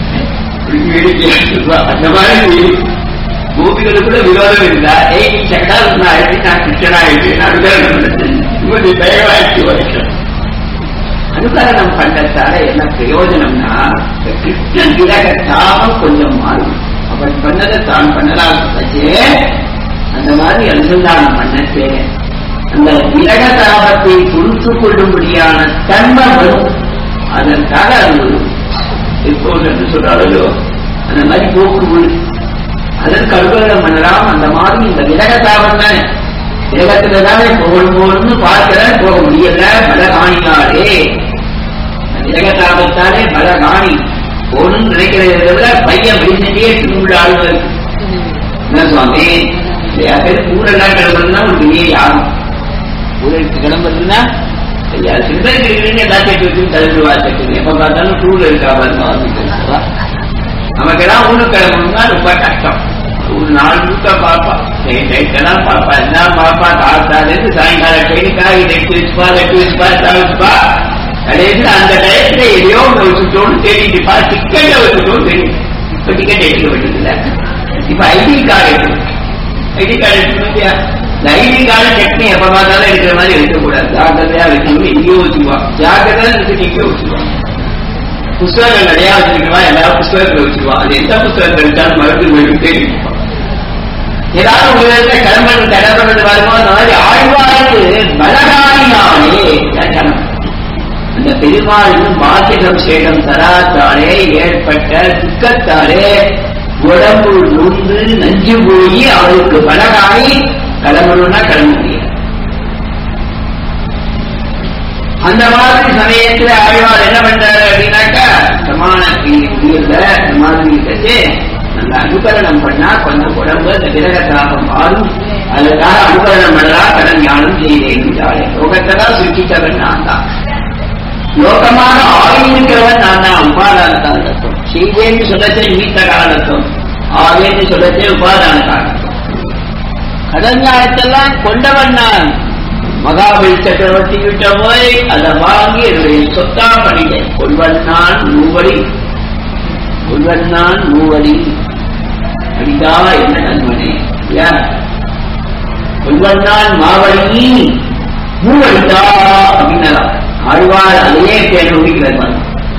அந்த மாதிரி கோபிகளை கூட விரோதம் இருந்தா ஏய் நீ சகடா ஆயிடுச்சு நான் கிருஷ்ணனாயிட்டு நடுத்தரவு தயவாயிடுச்சு வருஷம் அனுகரணம் பண்றதால என்ன பிரயோஜனம்னா கிருஷ்ணன் விலக தாபம் கொஞ்சம் மாறும் அவன் பண்ணதை தான் பண்ணலாம் அந்த மாதிரி அனுசந்தானம் பண்ணச்சே அந்த விலக தாபத்தை பொறுத்து கொள்ளும்படியான தன்மை வரும் அதற்காக அது இப்போ என்று சொல்றாங்களோ அந்த மாதிரி போக்கு அதற்கு அலுவலகம் பண்ணலாம் அந்த மாதிரி இந்த விலக தாபம் தானே வேகத்துல தானே போகணும் போகணும்னு பார்க்கிறேன் போக முடியல பலகாணியாரே விலக தாபத்தாலே பலகாணி போகணும்னு நினைக்கிறத விட பையன் பேசிட்டே திரும்ப ஆளுங்க என்ன சுவாமி நிறைய பேர் ஊரெல்லாம் கிளம்புறதுன்னா ஒரு பெரிய யாரும் ஊருக்கு கிளம்புறதுன்னா சில பேர் இருக்கிறீங்க எல்லாத்தையும் வச்சு கிளம்பி வாசிக்கிறீங்க எப்ப பார்த்தாலும் டூர் இருக்கா பாருங்க நமக்கெல்லாம் ஊருக்கு கிளம்பணும்னா ரொம்ப கஷ்டம் ஒரு நாலு முழுக்க பார்ப்பா நைட்டெல்லாம் பார்ப்பா என்ன பார்ப்பா காத்தாலேருந்து சாயங்காலம் ட்ரெயினுக்காக நெட்டு வச்சுப்பா நெட்டு வச்சுப்பா தவிச்சுப்பா கடைசியில் அந்த டயத்துல எதையோ ஒன்று வச்சுட்டோன்னு தேடிட்டுப்பா டிக்கெட்டை வச்சுட்டோம் தெரியும் இப்ப டிக்கெட் எடுக்க வேண்டியதில்ல இப்ப ஐடி கார்டு எடுக்கணும் ஐடி கார்டு எடுக்கணும் இல்லையா இந்த ஐடி கார்டு டெக்னி எப்ப பார்த்தாலும் எடுக்கிற மாதிரி எடுக்கக்கூடாது ஜாக்கிரதையா வைக்கணும் எங்கேயோ வச்சுக்குவா ஜாக்கிரதையா இருக்கு எங்கேயோ வச்சுக்குவா புஸ்தகங்கள் நிறைய வச்சிருக்கா எல்லாரும் புஸ்தகத்துல வச்சுக்குவா அது எந்த புஸ்தகத்தை எடுத்தாலும் மறுபடியும் போயிட்டு தெரியும் ஏதாவது ஒரு விதத்துல கிளம்புறது தடை பண்ணது வருமோ அந்த மாதிரி ஆழ்வாருக்கு பலகாரியானே லட்சணம் அந்த பெருமாள் பாக்கியம் சேகம் தராத்தாலே ஏற்பட்ட துக்கத்தாலே உடம்பு நொந்து நஞ்சு போய் அவருக்கு பலகாரி கிளம்பணும்னா கிளம்ப முடியாது அந்த மாதிரி சமயத்துல ஆழ்வார் என்ன பண்றாரு அப்படின்னாக்கா சமான உயிர்ல இந்த மாதிரி வச்சு அந்த அனுகரணம் பண்ணா கொஞ்சம் உடம்பு அந்த விரக தாபம் மாறும் அதுக்காக அனுகரணம் பண்ணலா கடன் ஞானம் செய்தேன் லோகத்தான் சுற்றித்தவன் நான் தான் லோகமாக ஆயிருக்கிறவன் நான் தான் உபாதான காலத்துவம் செய்தேன்னு சொல்லச்சே நிமித்த காலத்துவம் ஆவேன்னு சொல்லச்சே உபாதான காலத்துவம் கடன் ஞானத்தெல்லாம் கொண்டவன் நான் மகாபலி சக்கரவர்த்தி கிட்ட போய் அதை வாங்கி என்னுடைய சொத்தா பண்ணிட்டேன் கொள்வன் நான் நூவடி கொள்வன் நான் நூவடி அடிதா என்ன நண்பனே கொள்வன் நான் மாவடி மூவடிதா அப்படின்னா ஆழ்வார் அதையே பேர் முடிக்கிறார்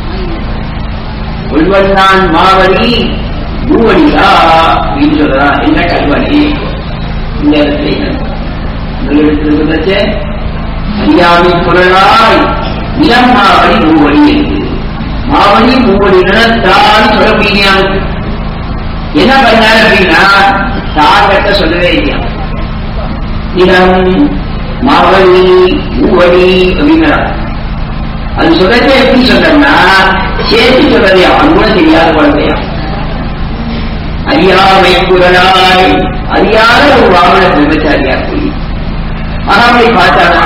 கொள்வன் நான் மாவடி மூவடிதா அப்படின்னு சொல்றான் என்ன கல்வனே இந்த இடத்துல முதலெடுத்து அறியாமை குரலாய் இளம் மாவடி மூவடி என்று மாவடி மூவடி தான் சொல்ல முடியாது என்ன பண்ணாரு அப்படின்னா தாகத்தை சொல்லவே இல்லையா இளம் மாவடி மூவடி அப்படிங்கிறார் அது சொல்லத்தை எப்படி சொன்னா சேர்த்து சொல்றது அவன் கூட தெரியாத குழந்தையா அறியாமை குரலாய் அறியாத ஒரு வாமன பிரம்மச்சாரியா போய் மகாபலி பார்த்தானா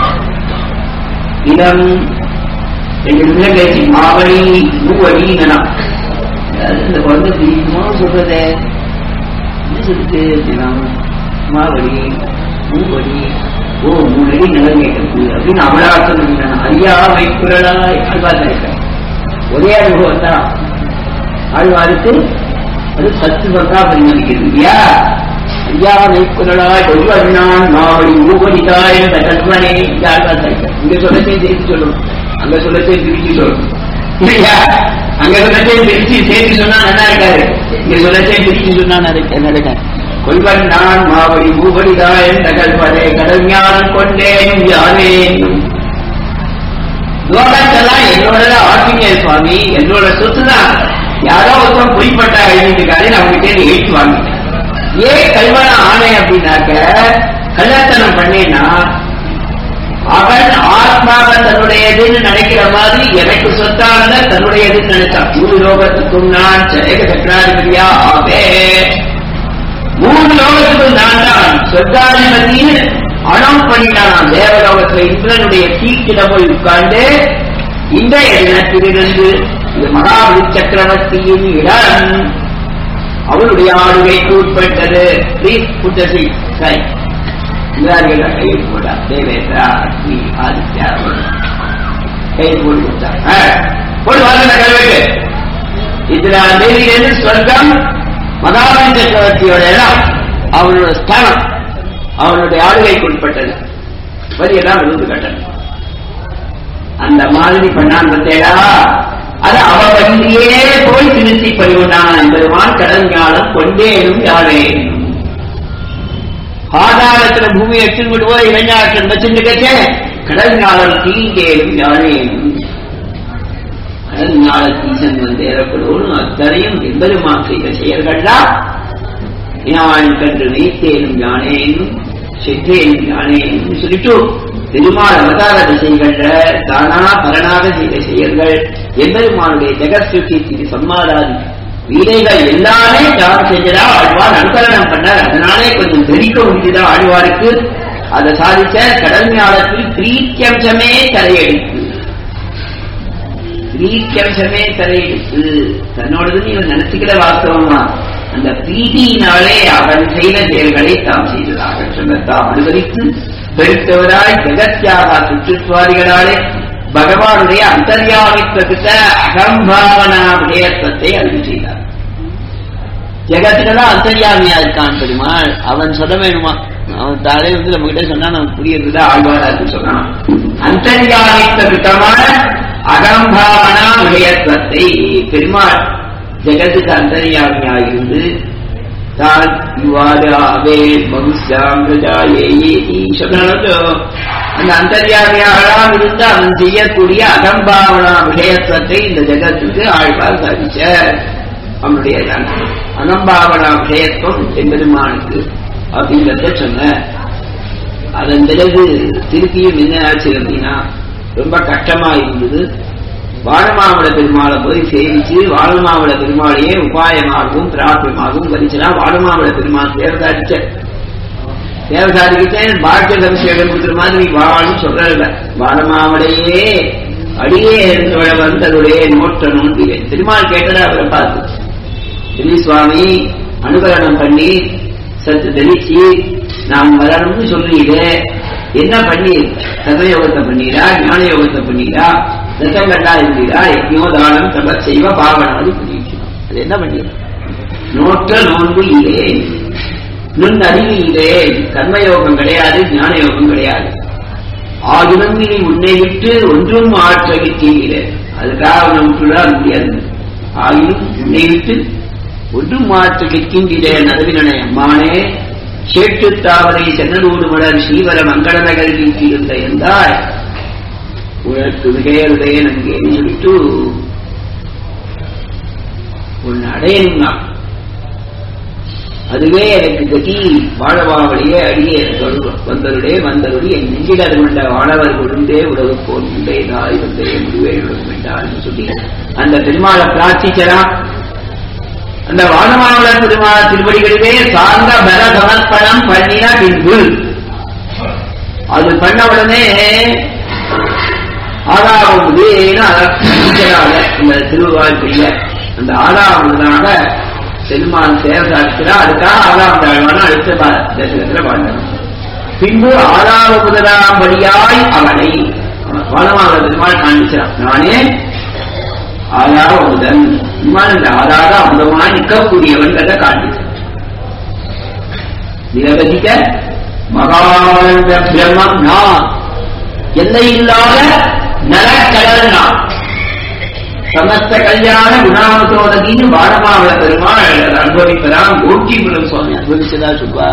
இடம் ரெண்டு நிமிஷம் கழிச்சு மாவழி மூவழி நலம் அதாவது இந்த குழந்தை தெரியுமா சொல்றதே என்ன சொல்லுது அப்படின்னா மாவழி மூவழி ஓ மூணு அடி நிலம் கேட்கறது அப்படின்னு அவளா அர்த்தம் பண்ணிட்டான் அறியாமை குரலாய் ஆழ்வார் இருக்கான் ஒரே அனுபவம் தான் ஆழ்வாருக்கு அது சத்து பங்கா பரிமதிக்கிறது இல்லையா அறியாமை குரலாய் ஒருவண்ணான் மாவழி மூவடிதாய் என்ற கற்பனை இங்க ஆழ்வார் இருக்கார் இங்க சொல்லச்சே சேர்த்து சொல்லணும் அங்க சொல்லச்சே பிரிச்சு சொல்லணும் இல்லையா அங்க சொல்லச்சே பிரிச்சு சேர்த்து சொன்னா நல்லா இருக்காரு இங்க சொல்லச்சே பிரிச்சு சொன்னா நல்லா இருக்காரு கொள்வன் நான் மாவடி மூவடிதாய் என்ற கற்பனை கடல் ஞானம் கொண்டேன் யானேனும் லோகத்தெல்லாம் என்னோட ஆத்மீய சுவாமி என்னோட சொத்து தான் யாரோ ஒருத்தன் பொய்ப்பட்டா எழுதிருக்காரு நான் உங்ககிட்ட எழுத்து வாங்கிட்டேன் ஏன் கல்வன ஆணை அப்படின்னாக்க கள்ளத்தனம் பண்ணேன்னா அவன் ஆத்மாவை தன்னுடையதுன்னு நினைக்கிற மாதிரி எனக்கு சொத்தானத தன்னுடையதுன்னு நினைச்சான் மூணு லோகத்துக்கும் நான் ஏக சக்கராதிபதியா ஆவே மூணு லோகத்துக்கும் நான் தான் சொத்தாதிபதின்னு அணம் பண்ணினான் தேவலோகத்துல இந்திரனுடைய தீக்கில போய் உட்கார்ந்து இந்த எண்ணத்திலிருந்து இது மகாபலி சக்கரவர்த்தியின் இடம் அவளுடைய ஆளுகைக்கு உட்பட்டது ப்ளீஸ் புத்தசி சை இந்திராதிகள கையில் போட்டார் தேவேந்திரா அக்னி ஆதித்யா கையில் போட்டு கொடுத்தார் போட்டு வாங்க கல்வெட்டு இந்திரா தேவியிலிருந்து ஸ்வர்க்கம் மகாபலி சக்கரவர்த்தியோட இடம் அவளோட ஸ்தானம் அவனுடைய ஆளுகைக்கு உட்பட்டது வரியெல்லாம் விழுந்து கட்டணும் அந்த மாதிரி பண்ணான் பத்தேடா அது அவ வழியே போய் திருச்சி பறிவுண்டான் என்பதுமான் கடல் ஞானம் கொண்டேனும் யாரேனும் ஆதாரத்துல பூமி எடுத்து கொண்டு போய் இளைஞாற்றன் வச்சுட்டு கடல் ஞானம் தீங்கேனும் யாரேனும் கடல் ஞான தீசன் வந்து ஏறப்படுவோம் அத்தனையும் எம்பெருமான் செய்த செயல்கள்லாம் ஞான் கன்று நீத்தேனும் ஞானேனும் செத்தேனும் ஞானேனும் சொல்லிட்டு பெருமாள் அவதார திசைகள்ல தானா பலனாக செய்த செயல்கள் எம்பெருமானுடைய ஜெகத்சுத்தி சம்மாதாதி வீரைகள் எல்லாமே தான் செஞ்சதா ஆழ்வார் அனுகரணம் பண்ணார் அதனாலே கொஞ்சம் தெரிக்க முடிஞ்சதா ஆழ்வாருக்கு அதை சாதிச்ச கடல் ஞானத்தில் பிரீத்தியம்சமே தலையெடுத்து பிரீத்தியம்சமே தலையெடுத்து தன்னோடதுன்னு இவன் நினைச்சுக்கிற வாஸ்தவமா அந்த பிரீதியினாலே அவன் செய்த செயல்களை தாம் செய்ததாக சொல்லத்தாம் அனுமதித்து பெருத்தவராய் ஜெகத்யாக சுற்றுச்சுவாரிகளாலே பகவானுடைய அந்தர்யாமித்துவத்த அகம்பாவனா விடயத்துவத்தை அறிவு செய்தார் ஜெகத்துக்கெல்லாம் அந்தர்யாமியா இருக்கான் பெருமாள் அவன் சொல்ல வேணுமா அவன் தாரே வந்து நம்ம கிட்ட சொன்னா நமக்கு புரியுறது ஆழ்வாராக்கு சொன்னான் அந்தர்யாமித்துவமான அகம்பாவனா விடயத்துவத்தை பெருமாள் ஜெகத்துக்கு அந்தர்யாமியா இருந்து தான் இவ்வாறு அவே மனுஷாம் பிரஜாயே சொன்னாலும் அந்த அந்தர்யாமியாகலாம் இருந்து அவன் செய்யக்கூடிய அகம்பாவனா விஷயத்துவத்தை இந்த ஜெகத்துக்கு ஆழ்வார் சாதிச்ச அவனுடைய அகம்பாவனா விஷயத்துவம் எம்பெருமானுக்கு அப்படின்றத சொன்ன அதன் பிறகு திருப்பியும் என்ன ஆச்சு அப்படின்னா ரொம்ப கஷ்டமா இருந்தது வாழமாவள பெருமாளை போய் சேவிச்சு வாழமாவள பெருமாளையே உபாயமாகவும் பிராபியமாகவும் வரிச்சுனா வாழமாவள பெருமாள் தேவதாடிச்ச தேவதாடிக்கிட்டேன் வாழ்க்கை தரிசியிடம் கொடுக்குற மாதிரி வாழும் சொல்றதில்ல வாழமாவளையே அடியே இருந்தவள வந்ததுடைய நோட்ட நோண்டிவேன் திருமால் கேட்டதை அவரை பார்த்து திரு சுவாமி அனுகரணம் பண்ணி சத்து தெளிச்சு நாம் வரணும்னு சொல்றீங்க என்ன பண்ணி சதயோகத்தை பண்ணீரா ஞான யோகத்தை பண்ணீரா தசங்கட்டா இருந்தீரா யஜ்யோ தானம் தப செய்வ பாவனாதி பண்ணிக்கணும் அது என்ன பண்ணீரா நோற்ற நோன்பு இல்லே நுண் அறிவு இல்லே கர்மயோகம் கிடையாது ஞான யோகம் கிடையாது ஆகினும் இனி உன்னை விட்டு ஒன்றும் ஆற்றகிட்டீங்களே அதுக்காக நமக்குள்ள முடியாது ஆகினும் உன்னை விட்டு ஒன்றும் மாற்று கிட்கின்றே நடுவினனை அம்மானே சேட்டு தாவரை சென்னலூடு மலர் ஸ்ரீவர மங்கள நகர் இருந்த என்றாய் உனக்கு மிகையருடைய நங்கேன்னு சொல்லிட்டு உன்னை அடையணும்னா அதுவே எனக்கு கதி வாழவாவளையே அடியே எனக்கு வந்தருடைய வந்தருடைய என் நெஞ்சில் கொண்ட வானவர் கொண்டே உலகு போல் உண்டே தாய் வந்தே முடிவே உலகம் என்றார்னு சொல்லி அந்த பெருமாளை பிரார்த்திச்சலாம் அந்த வானமாவள பெருமாள திருவடிகளிலே சார்ந்த பர சமர்ப்பணம் பண்ணின பின்பு அது பண்ண உடனே ஆறாவது இந்த திருவாய்ப்பில்ல அந்த ஆறாவதுனால பெருமான் சேர சாட்சிக்கிறா அதுக்காக ஆறாவது ஆழ்வான அடுத்த பா- தசகத்துல பாடணும் பின்பு ஆறாவது முதலாம் படியாய் அவனை வானமாக பெருமாள் காண்பிச்சான் நானே ஆறாக முதல் பெருமாள் இந்த ஆறாக அமுதமாய் நிற்கக்கூடியவன் கதை காண்பிச்சான் நிரவதிக்க மகானந்த பிரம்மம் நான் எல்லை இல்லாத நலக்கடல் நான் சமஸ்த கல்யாண குணாமத்தோதகின்னு வாடமாவள பெருமாள் அனுபவிப்பதாம் கோட்டிபுரம் சுவாமி அனுபவிச்சதா சொல்வா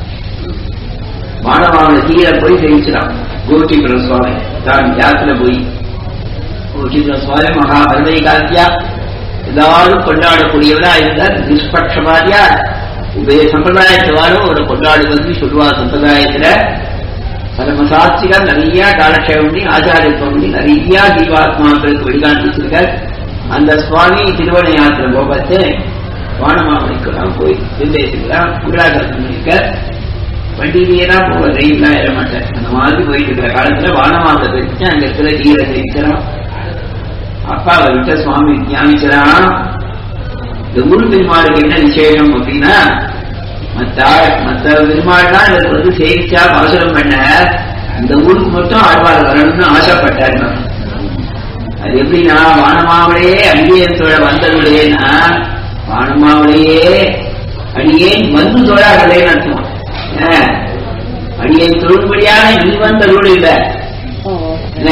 வாடமாவள கீழே போய் தெரிவிச்சிடான் கோட்டிபுரம் சுவாமி தான் யாத்திரை போய் கோட்டிபுரம் சுவாமி மகா பரமை காத்தியா எல்லாரும் கொண்டாடக்கூடியவரா இருந்தார் நிஷ்பட்சமாதியா உபய சம்பிரதாயத்தவாரும் ஒரு கொண்டாடுவது சொல்லுவா சம்பிரதாயத்துல பரமசாட்சிகள் நிறைய காலக்ஷேபம் பண்ணி ஆச்சாரியத்துவம் பண்ணி நிறைய ஜீவாத்மாக்களுக்கு வெளிக்காண்பிச்சிருக்கார் அந்த சுவாமி திருவண்ண யாத்திரை போகத்து வானமாமணிக்கெல்லாம் போய் நிர்தேசிக்கலாம் உங்களாக வண்டியிலேயே தான் போக ரயில்லாம் ஏற மாட்டேன் அந்த மாதிரி போயிட்டு இருக்கிற காலத்துல வானமாவத்தை வச்சு அங்க இருக்கிற ஜீவ ஜெயிக்கிறான் அப்பா அவர்கிட்ட சுவாமி ஞானிக்கிறான் இந்த குரு பெருமாளுக்கு என்ன விசேஷம் அப்படின்னா மத்த ஆள்- மத்த பெருமாள்லாம் இதற்கு வந்து சேவிச்சா பாசுரம் பண்ண இந்த ஊருக்கு மட்டும் ஆழ்வார் வரணும்னு ஆசைப்பட்டாரு அது எப்படின்னா வானமாவளையே அடியேன் தொழ வந்ததுடையேனா வானமாவளையே அடியேன் வந்து தொழாதேன்னு அர்த்தம் என்ன? அடியேன் தொழும்படியான நீ வந்த ரூல் இல்ல என்ன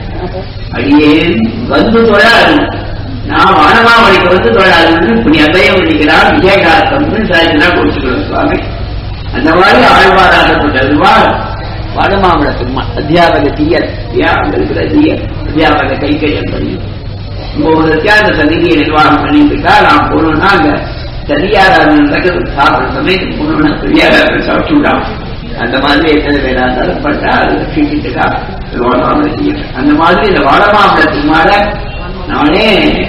அடியேன் வந்து தொழாது நான் வானமாவளிக்கு வந்து தொழாதுன்னு இப்படி அபயம் பண்ணிக்கிறார் விஜயகார்த்தம்னு சாய்ச்சினா கொடுத்துக்கிறோம் சுவாமி அந்த மாதிரி ஆழ்வாராகப்பட்டதுவா வானமாவள பெருமாள் அத்தியாபக தீயர் ஏன் அங்க இருக்கிற தீயர் அத்தியாபக கைக்கையம் பண்ணி இப்போ ஒரு வித்தியாச சன்னிதியை நிர்வாகம் பண்ணிட்டு இருக்கா நான் போனோம்னா அங்க சரியாராதனை நடக்குது சாப்பிட்ற சமயத்துக்கு போனோம்னா சரியாராதனை சாப்பிட்டு விடாம அந்த மாதிரி எத்தனை பேரா இருந்தாலும் பட்டா அது ரட்சிக்கிட்டுக்கா வாழமாமலை செய்யணும் அந்த மாதிரி இந்த வாழமாமலத்துக்கு மேல நானே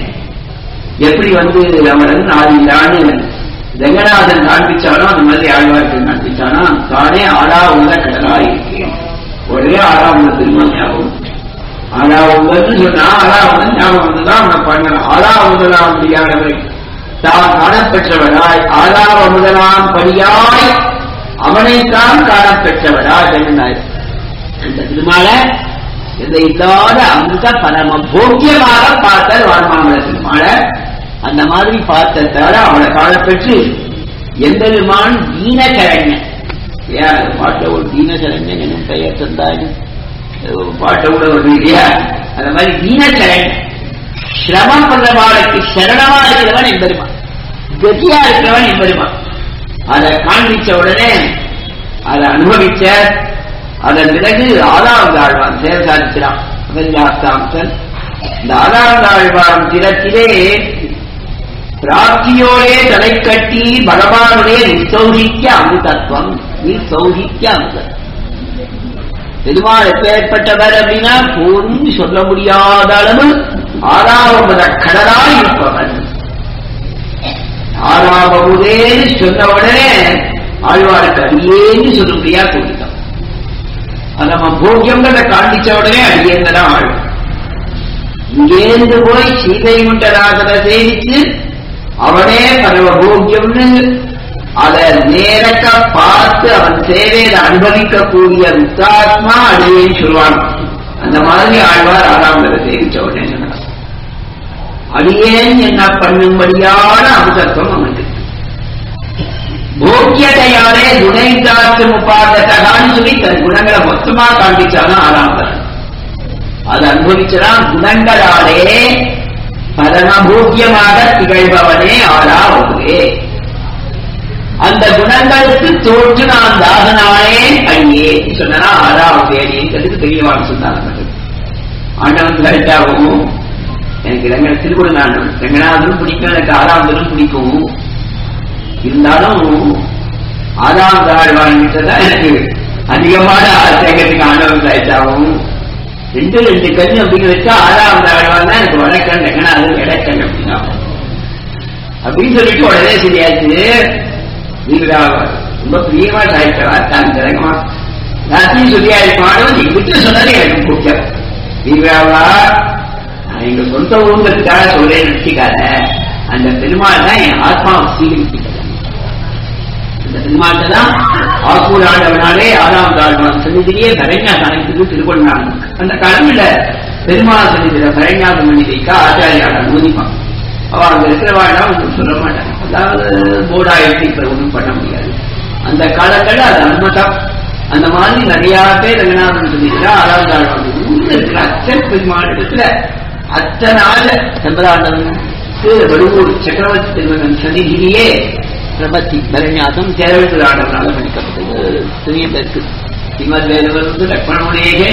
எப்படி வந்து அவன் நாடினான்னு ரங்கநாதன் காண்பிச்சானோ அந்த மாதிரி ஆழ்வார்கள் காண்பிச்சானோ தானே ஆடா உள்ள கடலா இருக்கேன் ஒரே ஆடா உள்ள திருமணியாகும் ஆடா உள்ளன்னு சொன்னா ஆடா உள்ள ஞாபகம் வந்துதான் அவனை பண்ணலாம் ஆடா முதலாம் முடியாதவரை தான் காணப்பெற்றவனாய் ஆறாவ முதலாம் படியாய் அவனைத்தான் காணப்பெற்றவனாய் பெண்ணாய் அந்த திருமால எந்த இல்லாத அமிர்த பரம போக்கியமாக பார்த்தார் வாழ்மாமல திருமால அந்த மாதிரி பார்த்ததால அவளை காணப்பெற்று எந்த விமான் தீனசரண்யன் ஏன் அந்த பாட்டை ஒரு தீனசரண்யன் என்னும் பெயர் தந்தாரு ஒரு பாட்டை கூட வருது இல்லையா அந்த மாதிரி தீனசரண்யன் சிரமம் பண்றவாளுக்கு சரணமா இருக்கிறவன் என்பருமான் கதியா இருக்கிறவன் என்பருமான் அதை காண்பிச்ச உடனே அதை அனுபவிச்ச அதன் பிறகு ஆறாவது ஆழ்வான் செயல் சாதிக்கிறான் அவன்யாஸ்தாம்சன் இந்த ஆறாவது ஆழ்வான் திறத்திலே பிராப்தியோடே தலை கட்டி பகவானுடைய நிசௌகிக்க அமுதத்துவம் நிசௌகிக்க அமுதம் பெருமாள் எப்பேற்பட்டவர் அப்படின்னா போரும் சொல்ல முடியாத அளவு ஆறாவது கடலாய் இருப்பவர் ஆறாவதேன்னு சொன்ன உடனே ஆழ்வாருக்கு அடியேன்னு சொல்லும்படியா சொல்லிட்டான் அது நம்ம போக்கியங்கிறத காண்பிச்ச உடனே அடியேங்கதான் ஆள் இங்கேருந்து போய் சீதை முண்டராஜனை சேவிச்சு அவனே பரவ போக்கியம்னு அதை நேரக்க பார்த்து அவன் சேவையில அனுபவிக்கக்கூடிய முத்தாத்மா அடியேன்னு சொல்லுவான் அந்த மாதிரி ஆழ்வார் ஆறாம் சேவிச்ச உடனே சொன்னார் அடியேன் என்ன பண்ணும்படியான அம்சத்துவம் அவனுக்கு போக்கியதையாலே குணைந்தாற்று முப்பாதகான்னு சொல்லி தன் குணங்களை மொத்தமா காண்பிச்சாலும் ஆறாம்பர் அது அனுபவிச்சதான் குணங்களாலே பரமபோக்கியமாக திகழ்பவனே ஆறா ஒருவே அந்த குணங்களுக்கு தோற்று நான் தாசனானே அடியே சொன்னா ஆறாவது அடியேங்கிறதுக்கு தெரியவான்னு சொன்னாங்க ஆண்டவன் கரெக்டாகவும் எனக்கு ரங்க திருக்குறளாண்டவன் ரங்கநாதனும் பிடிக்கும் எனக்கு ஆறாவதனும் பிடிக்கும் இருந்தாலும் ஆறாவது ஆழ்வான் தான் எனக்கு அதிகமான ஆசைகளுக்கு ஆண்டவன் சாய்ச்சாவும் ரெண்டு ரெண்டு கண் அப்படின்னு வச்சா ஆறாவது ஆழ்வான் தான் எனக்கு வழக்கண் எங்கன்னா அது இடக்கண் அப்படின்னா அப்படின்னு சொல்லிட்டு உடனே சரியாச்சு நீங்களா ரொம்ப பிரியமா சாய்ச்சவா தான் திறகமா எல்லாத்தையும் சொல்லியா இருப்பானவன் எங்கிட்ட சொன்னது எனக்கு முக்கியம் நீங்களாவா நான் எங்க சொந்த ஊருங்கிறதுக்காக சொல்றேன் நினைச்சிக்காத அந்த பெருமாள் தான் என் ஆத்மாவை சீகரிக்கிறது அந்த பெருமாட்டை தான் ஆக்கூர் ஆண்டவனாலே ஆறாம் ஆழ்வான் சன்னிதியே கரைஞா கணக்குக்கு திருக்கொண்டான் அந்த கடமையில பெருமாள் சன்னிதியில கரைஞாசம் பண்ணி வைக்க ஆச்சாரியால மோதிப்பான் அவ அங்க இருக்கிறவாடா ஒன்றும் சொல்ல மாட்டாங்க அதாவது போர்டா எடுத்து இப்ப ஒன்றும் பண்ண முடியாது அந்த காலத்துல அது அனுமதம் அந்த மாதிரி நிறைய பேர் ரங்கநாதன் சொல்லிக்கிறா ஆறாவது ஆழ்வான் ஊர்ல இருக்கிற அச்சன் பெருமாளிடத்துல அத்தனை ஆள சந்திராண்டவனுக்கு வடுவூர் சக்கரவர்த்தி திருமகன் சன்னிதியிலேயே பிரபத்தி பரண்யாசம் கேரளத்தில் ஆண்டவனால பண்ணிக்கப்பட்டது துணிய பேருக்கு ஸ்ரீமத் வேதவருந்து லக்ஷ்மணமுனையே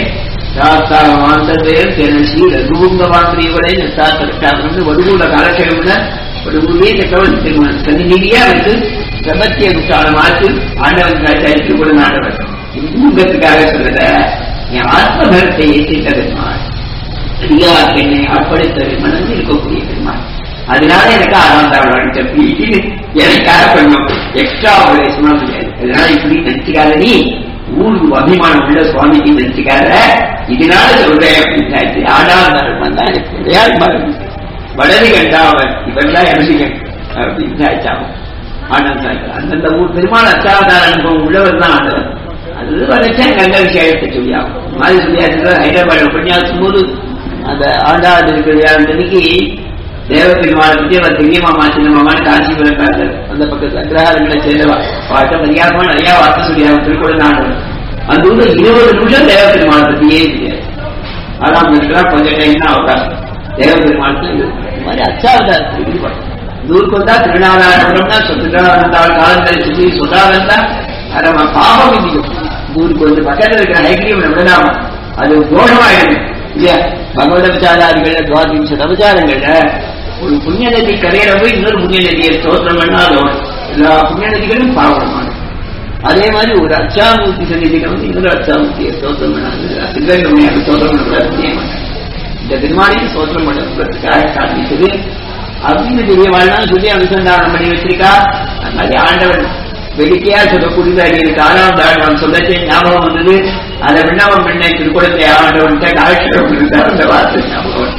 சாஸ்தாமாந்தர் தெனசி ரகுபங்கவாந்திரியோட நிறுத்தாத்திரன்னு வடுவூர்ல காலக்கிழமையில வடுவூர்லேயே சக்கரவர்த்தி திருமணம் சன்னிதியிலேயே அவருக்கு பிரபத்தி அனுஷ்டானமாச்சு ஆண்டவன் காய்ச்சாய்க்கு கூட நாடவர் இந்துங்கிறதுக்காக சொல்லுற என் ஆத்மகரத்தை ஏற்றிட்ட பெருமாள் அடியார் என்னை ஆட்படுத்த மனதில் இருக்கக்கூடிய பெருமாள் அதனால எனக்கு ஆறாம் தாழ்வான் தப்பின்னு எனக்காக கொஞ்சம் எக்ஸ்ட்ரா உபதேசமா முடியாது அதனால இப்படி நினைச்சுக்காத நீ ஊருக்கு அபிமானம் உள்ள சுவாமிக்கு நினைச்சுக்காத இதனால சொல்றேன் அப்படின்னு ஆறாம் தாழ்வான் தான் எனக்கு விளையாட்டு பாருங்க வடதி கண்டாவன் இவெல்லாம் எழுதிங்க அப்படின்னு ஆயிட்டாவும் ஆனந்த் சாய்க்கா அந்தந்த ஊர் பெருமாள் அச்சாவதார அனுபவம் உள்ளவர் தான் ஆண்டவர் அது வரைச்சா கங்க விஷயத்தை சொல்லியாகும் மாதிரி சொல்லியாச்சு ஹைதராபாத் உபன்யாசம் போது அந்த ஆண்டாவது இருக்கிற அன்னைக்கு தேவ பெருமாளை பற்றி அவர் திங்கமாமா சின்னமாமான்னு காஞ்சிபுரம் காதல் அந்த பக்கத்து அக்ரஹாரங்களை செல்லவா பாட்ட மரியாதமா நிறைய வார்த்தை சொல்லியாகும் திருக்குறள் நாடு அந்த ஊர்ல இருபது நிமிஷம் தேவ பெருமாளை பற்றியே தெரியாது ஆறாம் நிமிஷம் கொஞ்சம் டைம் தான் அவகாசம் தேவ பெருமாளுக்கு இந்த மாதிரி அச்சாவதாரத்தில் ஈடுபடும் ஊருக்கு வந்தா திருநாளாயிரம்னா திருநாளாண்டாள் காலம் கழிச்சு சொல்லாதா நம்ம பாவம் இடிக்கும் ஊருக்கு வந்து பக்கத்துல இருக்கிற ஹைகிரீவனை விடலாமா அது தோஷமாயிடும் இல்லையா பகவத விசாராதிகள் துவாதிம்ச அவதாரங்கள்ல ஒரு புண்ணிய நதி கரையில போய் இன்னொரு புண்ணிய நதியை ஸ்தோத்திரம் பண்ணாலும் எல்லா புண்ணிய நதிகளும் பாவனமானது அதே மாதிரி ஒரு அச்சாமூர்த்தி சன்னிதியில வந்து இன்னொரு அச்சாமூர்த்தியை ஸ்தோத்திரம் பண்ணாது சிவகங்கையாக ஸ்தோத்திரம் பண்ணக்கூடாது புண்ணிய மாட்டாங்க இந்த பெருமாளையும் ஸ்தோத்திரம் பண்ணுறதுக்காக காண்பிச்சது அப்படின்னு பெரியவாழ்லாம் சொல்லி அனுசந்தானம் பண்ணி வச்சிருக்கா அந்த மாதிரி ஆண்டவன் வெடிக்கையா சொல்லக்கூடியது அடியனுக்கு ஆறாம் தாழ்வான் சொல்லச்சே ஞாபகம் வந்தது அதை விண்ணாமம் பண்ண திருக்குடத்தை ஆண்டவன் காலட்சேபம் இருந்தார் அந்த வார்த்தை ஞாபகம்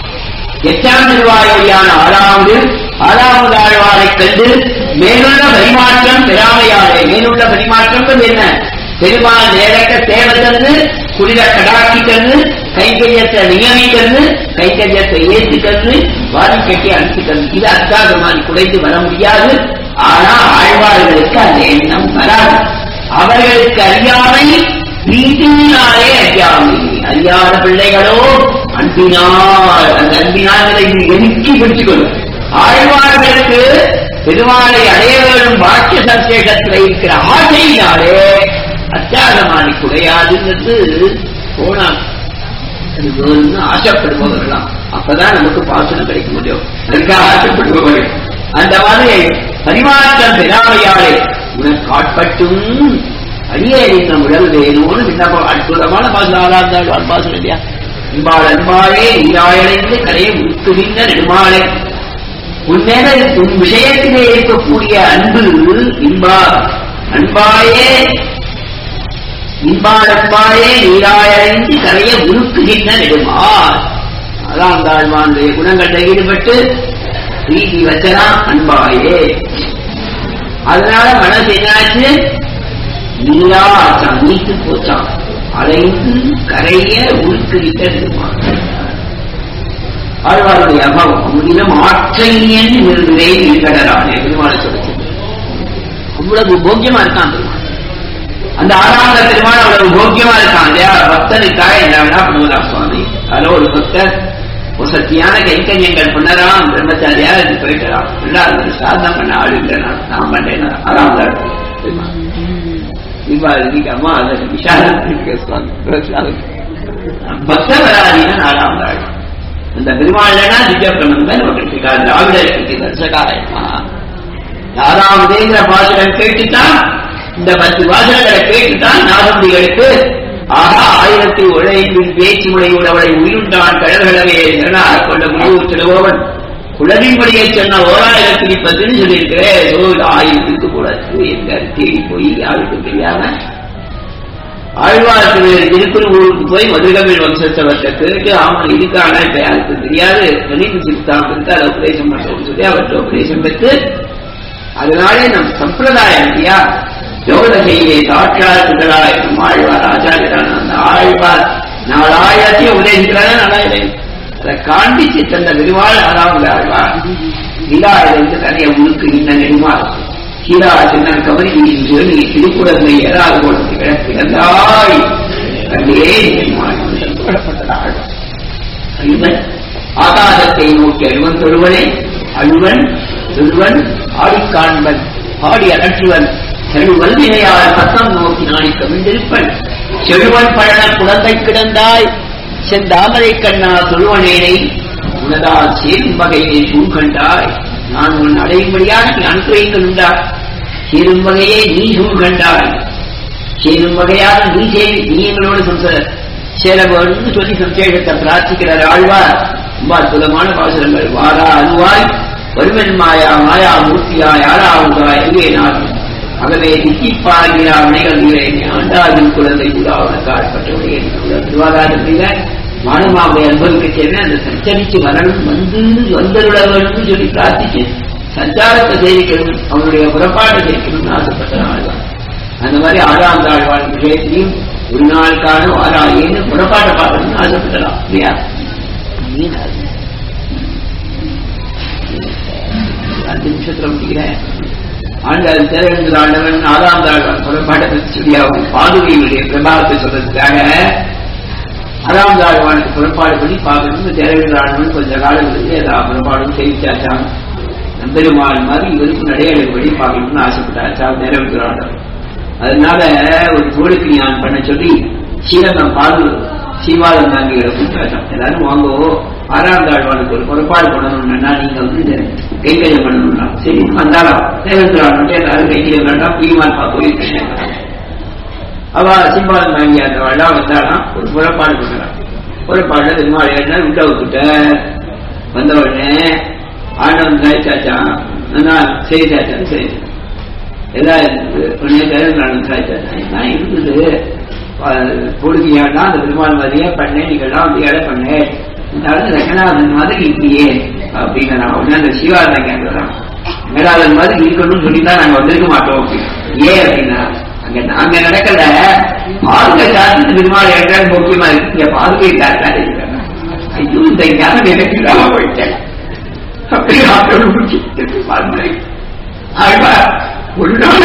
எட்டாம் திருவாயுடையான ஆறாவது ஆறாவது ஆழ்வாரை கண்டு மேலுள்ள பரிமாற்றம் பெறாமையாளே மேலுள்ள பரிமாற்றம் என்ன பெருமாள் நேரக்க சேவை தந்து குளிர கடாக்கிக்கிறது கைங்கரியத்தை நியமிக்கிறது கைங்கரியத்தை ஏற்றுக்கிறது வாரி கட்டி அனுப்பிக்கிறது இது அத்தாத மாதிரி குறைந்து வர முடியாது ஆனா ஆழ்வார்களுக்கு அந்த எண்ணம் வராது அவர்களுக்கு அறியாமை வீட்டினாலே அறியாமை அறியாத பிள்ளைகளோ அன்பினால் அந்த அன்பினாலே எதுக்கி பிடிச்சுக்கொள்ளும் ஆழ்வார்களுக்கு பெருமாளை அடைய வேண்டும் பாக்கிய சந்தேகத்தில் இருக்கிற ஆசையினாலே அத்தியாகமானி குறையாதுங்கிறது போனான் ஆசைப்படுபவர்களாம் அப்பதான் நமக்கு பாசனம் கிடைக்க முடியும் அதற்காக ஆசைப்படுபவர்கள் அந்த மாதிரி பரிமாற்றம் பெறாமையாலே உனக்கு ஆட்பட்டும் அடியே இந்த உடல் வேணும்னு விண்ணப்பம் அற்புதமான பாசனம் ஆளாந்தாள் பாசனம் இல்லையா அன்பாள் அன்பாளே நீராயடைந்து கரையை உத்துவிந்த நெடுமாளை உன்மேல உன் விஷயத்திலே இருக்கக்கூடிய அன்பு இன்பா அன்பாயே இன்பாடன்பாயே நீராயடைந்து கரைய உருக்குகின்ற நெடுமாள் அதான் தாழ்வானுடைய குணங்களில் ஈடுபட்டு பிரீதி வச்சனா அன்பாயே அதனால மனசு என்னாச்சு நீரா ஆச்சான் நீத்து போச்சான் அலைந்து கரைய உருக்குகின்ற நெடுமாள் ஆழ்வாருடைய அபாவம் அமுதினம் ஆற்றையன் நிறுவேன் நீர்கடலானே பெருமாளை சொல்லிச்சு அவ்வளவு போக்கியமா இருக்கான் பெருமாள் அந்த ஆறாம் பெருமாள் அவ்வளவு போக்கியமா இருக்கான் இல்லையா பக்தனுக்காக என்ன வேணா பண்ணுவதா சுவாமி அதுல ஒரு பக்தர் ஒரு சத்தியான கைங்கரியங்கள் பண்ணலாம் பிரம்மச்சாரியா இது போயிட்டலாம் எல்லாரும் சாதனம் பண்ண ஆள் இல்லை நான் நான் பண்ணேன் ஆறாம் தீபாவளிக்கு அம்மா அதை விஷாலம் சுவாமி பக்தவராதினா நாலாம் நாள் அந்த பெருமாள்னா திவ்ய பிரமந்தன் வகிருக்கா திராவிட தர்சகாயமா யாராவதுங்கிற பாசுரம் கேட்டுட்டா இந்த பத்து வாசகங்களை கேட்டுத்தான் நாகமுடிகளுக்கு ஆஹா ஆயிரத்தி உழைப்பின் பேச்சு முறையுடவளை உயிருண்டான் கடல்களவே சரணாக கொண்ட முழு திருவோவன் குலவின்படியை சொன்ன ஓராயிரத்தி பத்துன்னு சொல்லியிருக்கிறேன் ஏதோ இது ஆயிரத்துக்கு கூட எங்க தேடி போய் யாருக்கும் தெரியாம ஆழ்வார் திருக்குறூருக்கு போய் மதுரகவில் வம்சத்தவர்கிட்ட கேட்டு ஆமா இதுக்கான இப்ப யாருக்கும் தெரியாது கணித சித்தாம் இருக்கு அதை உபதேசம் பண்றோம்னு சொல்லி அவர்கிட்ட உபதேசம் பெற்று அதனாலே நம் சம்பிரதாயம் இல்லையா யோக செய்தியை சாட்சாத்துகளாய் நம் ஆழ்வார் ஆச்சாரியரான அந்த ஆழ்வார் நாலாயிரத்தையும் உபதேசிக்கிறாங்க நாலாயிரம் அதை காண்பிச்சு தந்த விரிவாள் ஆறாவது ஆழ்வார் இல்லாயிருந்து தனிய முழுக்கு இன்ன நெடுமாள் கீழா சின்னன் கவரி சொல்லி திருக்குறந்தை ஏதாவது கொடுத்து கிடப்பிறந்தாய் கண்டே புகழப்பட்டதாள் அழுவன் ஆகாசத்தை நோக்கி அழுவன் தொழுவனை அழுவன் சொல்வன் ஆடிக்காண்பன் ஆடி அகற்றுவன் செழுவல் நிலையால் பக்கம் நோக்கி நாடி கவிழ்ந்திருப்பன் செழுவன் பழன குழந்தை கிடந்தாய் செந்தாமரை கண்ணா சொல்வனேனை உனதால் சேரும் வகையை சூழ்கண்டாய் நான் உன் அடையும்படியாக நீ அனுப்புவைக்கணுண்டா சேரும் வகையை நீ சூழ்கண்டாய் சேரும் வகையாக நீ சேரி நீ எங்களோடு சம்ச சேர வேணும்னு சொல்லி சம்சேஷத்தை பிரார்த்திக்கிறார் ஆழ்வார் ரொம்ப அற்புதமான பாசுரங்கள் வாரா அருவாய் வருமன் மாயா மாயா மூர்த்தியா யாராவுதாய் எங்கே நான் ஆகவே திக்கிப்பாகிறா வினைகள் ஆண்டாவின் குழந்தை உலாவன ஆட்பட்டவுடைய திருவாதாரத்தில மானமாவை அனுபவிக்க சென்று அந்த சஞ்சரிச்சு வரணும் வந்து வந்தருட வேணும்னு சொல்லி பிரார்த்திச்சு சஞ்சாரத்தை சேரிக்கணும் அவனுடைய புறப்பாட்டை சேர்க்கணும்னு ஆசைப்பட்ட ஆழ்வார் அந்த மாதிரி ஆறாம் தாழ்வாழ் விஷயத்திலையும் ஒரு நாள் காலம் ஆறாயின்னு புறப்பாட்டை பார்க்கணும்னு ஆசைப்படலாம் இல்லையா மீன் அது. அஞ்சு நிமிஷத்துல முடிக்கிறேன் ஆண்டாள் தேரவேந்திர ஆண்டவன் ஆறாம் தாழ்வான் புறப்பாட்டை சொல்லியாவும் பாதுகையினுடைய பிரபாவத்தை சொல்றதுக்காக ஆறாம் தாழ்வானுக்கு புறப்பாடு பண்ணி பார்க்கணும்னு தேரவேந்திர ஆண்டவன் கொஞ்ச காலம் இருந்து ஏதாவது புறப்பாடும் செய்திச்சாச்சான் நம்பெருமாள் மாதிரி இவருக்கு நடையடைபடி பார்க்கணும்னு ஆசைப்பட்டாச்சா தேரவேந்திர ஆண்டவன் அதனால ஒரு தோளுக்கு ஞான் பண்ண சொல்லி ஸ்ரீரங்கம் பாது சீவாளம் தாங்கிகளை கூப்பிட்டாச்சான் எல்லாரும் வாங்கோ ஆறாம் தாழ்வானுக்கு ஒரு புறப்பாடு பண்ணணும்னா நீங்க வந்து இந்த கைங்கரியம் பண்ணணும்னா சரி வந்தாலும் தேவேந்திர ஆண்டவன் எல்லாரும் கைங்கரியம் வேண்டாம் பீமான்பா போயிருக்கேன் அவ சிம்பாலம் வாங்கி அந்த வள்ளம் வந்தாலாம் ஒரு புறப்பாடு கொடுக்குறான் புறப்பாடு பெருமாள் என்ன விட்ட விட்டுட்ட வந்த உடனே ஆண்டவன் சாய்ச்சாச்சா நான் சரி சாச்சா சரி எல்லாம் உடனே பேரன் சாய்ச்சாச்சா நான் இருந்தது கொடுக்கியாண்டா அந்த பெருமாள் மாதிரியே பண்ணேன் நீங்கள்லாம் வந்து இடம் பண்ணேன் இருந்தாலும் ரங்கநாதன் மாதிரி இல்லையே அப்படின்னு நான் உடனே அந்த சிவாதன் கேட்கலாம் ரங்கநாதன் மாதிரி இருக்கணும்னு சொல்லி தான் நாங்க வந்திருக்க மாட்டோம் ஏன் அப்படின்னா அங்க நாங்க நடக்கல பாதுகை சாத்திட்டு பெருமாள் என்றால் முக்கியமா இருக்கு இங்க பாதுகை சாத்தாரு ஐயோ இந்த ஞானம் எனக்கு இல்லாம போயிட்டேன் அப்படி ஆற்றல் முடிச்சு பாருங்கள் ஆழ்வார் ஒரு நாள்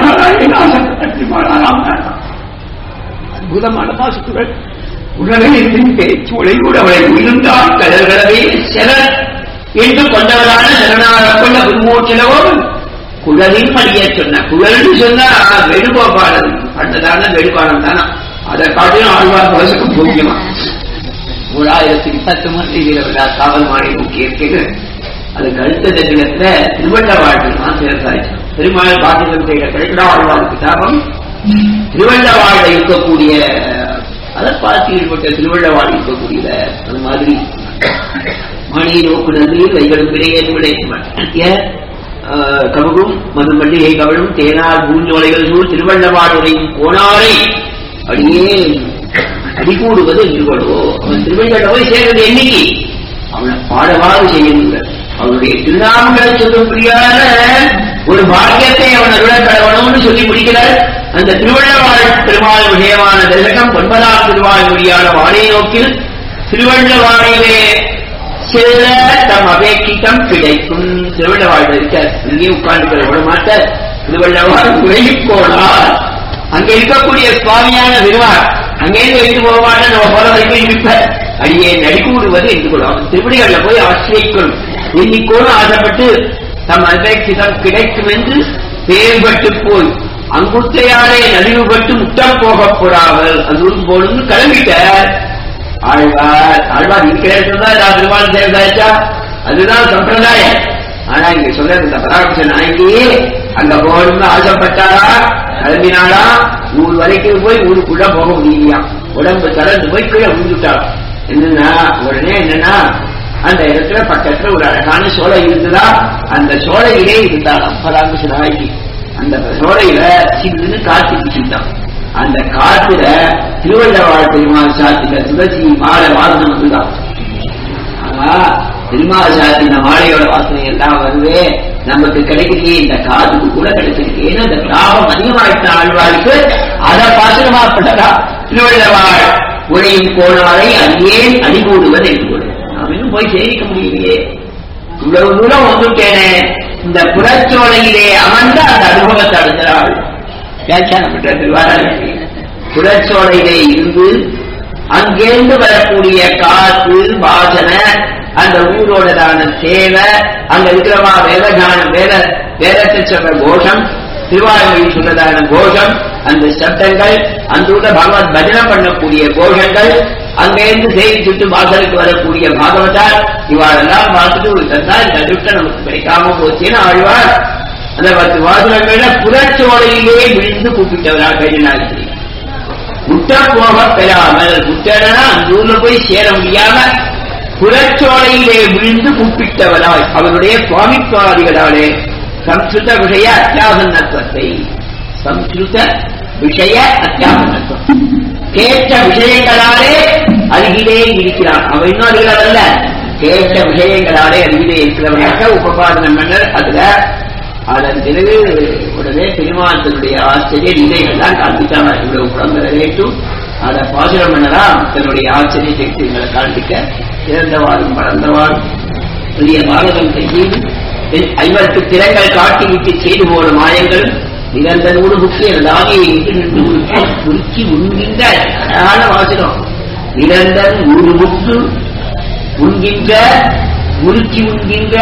காலமாக அற்புதமான பாசுக்குகள் உடனே பேச்சுளை அவளை உயிர்ந்தான் கடல்களவே செலர் என்று கொண்டவரான சரணாக கொண்ட முன்மூச்சிலவோம் குழலின் படிய சொன்ன குழல்னு சொன்னா வெடுகோபாலன் பண்ணதான வெடுபாலம் தானா அதை காட்டிலும் ஆழ்வார் பலசுக்கும் முக்கியமா மூணாயிரத்தி பத்து மணி விழா காவல் மாடி முக்கிய இருக்கிறது அதுக்கு அடுத்த தினத்துல திருவள்ளவாழ்வில் தான் சேர்ந்தாச்சு திருமால் பாட்டியம் செய்த கழிக்கடாழ்வார் கிதாபம் திருவள்ளவாழ்ல இருக்கக்கூடிய அதை பார்த்து ஈடுபட்ட திருவள்ளவாழ் இருக்கக்கூடிய அது மாதிரி மணி நோக்கு நன்றியில் வைகளும் விரையேற்று விளைய கவகும் மது மல்லிகை கவலும் தேனார் பூஞ்சோலைகள் சூழ் திருவள்ளவாடுடையும் கோணாரை அப்படியே அடிகூடுவது என்றுகொள்வோ அவன் திருவள்ளட போய் சேர்றது என்னைக்கு அவனை பாடவாறு செய்யணுங்க அவனுடைய திருநாமங்களை சொல்லும்படியான ஒரு பாக்கியத்தை அவன் அருள கடவணும்னு சொல்லி முடிக்கிறார் அந்த திருவள்ளவாழ் திருமால் விஷயமான தரிசனம் ஒன்பதாம் திருவாழ் மொழியான வாழை நோக்கில் திருவள்ளவாழையிலே செல்ல தம் அபேட்சித்தம் கிடைக்கும் திருவள்ளவாழ் இருக்க இங்கே உட்கார்ந்து விட மாட்ட திருவள்ளவாழ் உரையும் போனார் அங்க இருக்கக்கூடிய சுவாமியான விருவார் அங்கேருந்து வைத்து போக மாட்டேன் நம்ம போற வரைக்கும் இருப்ப அடியே நடிக்கூடுவது என்று கொள்ளும் திருப்படிகள்ல போய் ஆசிரியக்கணும் எண்ணிக்கோடு ஆசைப்பட்டு தம் அபேட்சிதம் கிடைக்கும் என்று பேர்பட்டு போய் அங்குத்தையாரே நலிவுபட்டு முட்டம் போக போறாமல் அது போடுன்னு கிளம்பிட்டார் ஆழ்வார் ஆழ்வார் இருக்கிறதான் நான் திருமால் தேவதாச்சா அதுதான் சம்பிரதாயம் ஆனா இங்க சொல்ற இந்த பராமரிச நாயகி அங்க போகணும்னு ஆசைப்பட்டாரா கிளம்பினாளா ஊர் வரைக்கும் போய் ஊருக்குள்ள போக முடியலையா உடம்பு தளர்ந்து போய் கீழே விழுந்துட்டாள் என்னன்னா உடனே என்னன்னா அந்த இடத்துல பக்கத்துல ஒரு அழகான சோலை இருந்ததா அந்த சோலையிலே இருந்தாளாம் பராமரிச நாய்க்கு அந்த சோலையில சில்லுன்னு காத்து வீசிட்டான் அந்த காத்துல திருவள்ளவாழ் பெருமாள் சாத்தின துளசி மாலை வாசனம் வந்துதான் ஆனா பெருமாள் சாத்தின மாலையோட வாசனை எல்லாம் வருது நமக்கு கிடைக்கலையே இந்த காதுக்கு கூட கிடைச்சிருக்கு ஏன்னா இந்த லாபம் அதிகமாயிட்ட ஆழ்வாருக்கு அதை பாசனமா பண்ணதா திருவள்ளவாழ் உரையும் கோணாரை அடியேன் அடிகூடுவது என்று நாம் இன்னும் போய் சேமிக்க முடியலையே இவ்வளவு தூரம் வந்துட்டேனே இந்த புறச்சோலையிலே அமர்ந்த அந்த அனுபவத்தை அடைஞ்சாள் வியாக்கியானம் பண்ற திருவாரூர் புறச்சோலையிலே இருந்து அங்கேருந்து வரக்கூடிய காற்று வாசனை அந்த ஊரோடதான சேவை அங்க இருக்கிறவா வேதகானம் வேத வேதத்தை சொல்ற கோஷம் திருவாரூரை சொல்றதான கோஷம் அந்த சப்தங்கள் அந்த ஊர்ல பகவத் பஜனை பண்ணக்கூடிய கோஷங்கள் அங்கிருந்து சேவிச்சுட்டு வாசலுக்கு வரக்கூடிய பாகவதார் இவாளெல்லாம் பார்த்துட்டு ஒரு தந்தா இந்த அதிருஷ்டம் நமக்கு கிடைக்காம போச்சுன்னு ஆழ்வார் அந்த பத்து வாசலங்கள புறச்சோலையிலே விழுந்து கூப்பிட்டவரா பெரியநாயகி முட்ட போக பெறாமல் முட்டனா அந்த ஊர்ல போய் சேர முடியாம புறச்சோலையிலே விழுந்து கூப்பிட்டவராய் அவருடைய சுவாமித்வாதிகளாலே சம்ஸ்கிருத விஷய அத்தியாசனத்துவத்தை சம்ஸ்கிருத விஷய அத்தியாசனத்துவம் கேட்ட விஷயங்களாலே அருகிலே இருக்கிறான் அவன் இன்னும் அருகில வரல கேட்ட விஷயங்களாலே அருகிலே இருக்கிறவனாக உபபாதன மன்னர் அதுல அதன் பிறகு உடனே பெருமாத்தனுடைய ஆச்சரிய நிலைகள்லாம் காண்பித்தாங்க இவ்வளவு புலம்பெற வேண்டும் அதை பாசுரம் பண்ணலாம் தன்னுடைய ஆச்சரிய சக்திகளை காண்பிக்க சிறந்தவாறும் வளர்ந்தவாறும் பெரிய பாரதம் செய்யும் ஐவருக்கு திறங்கள் காட்டி விட்டு செய்து போன மாயங்கள் நிரந்தனோடு புக்கு எல்லாமே இங்கு நின்று உருக்கி உண்கின்ற அழகான வாசனம் நிரந்தன் ஊரு புக்கு உண்கின்ற உருக்கி உண்கின்ற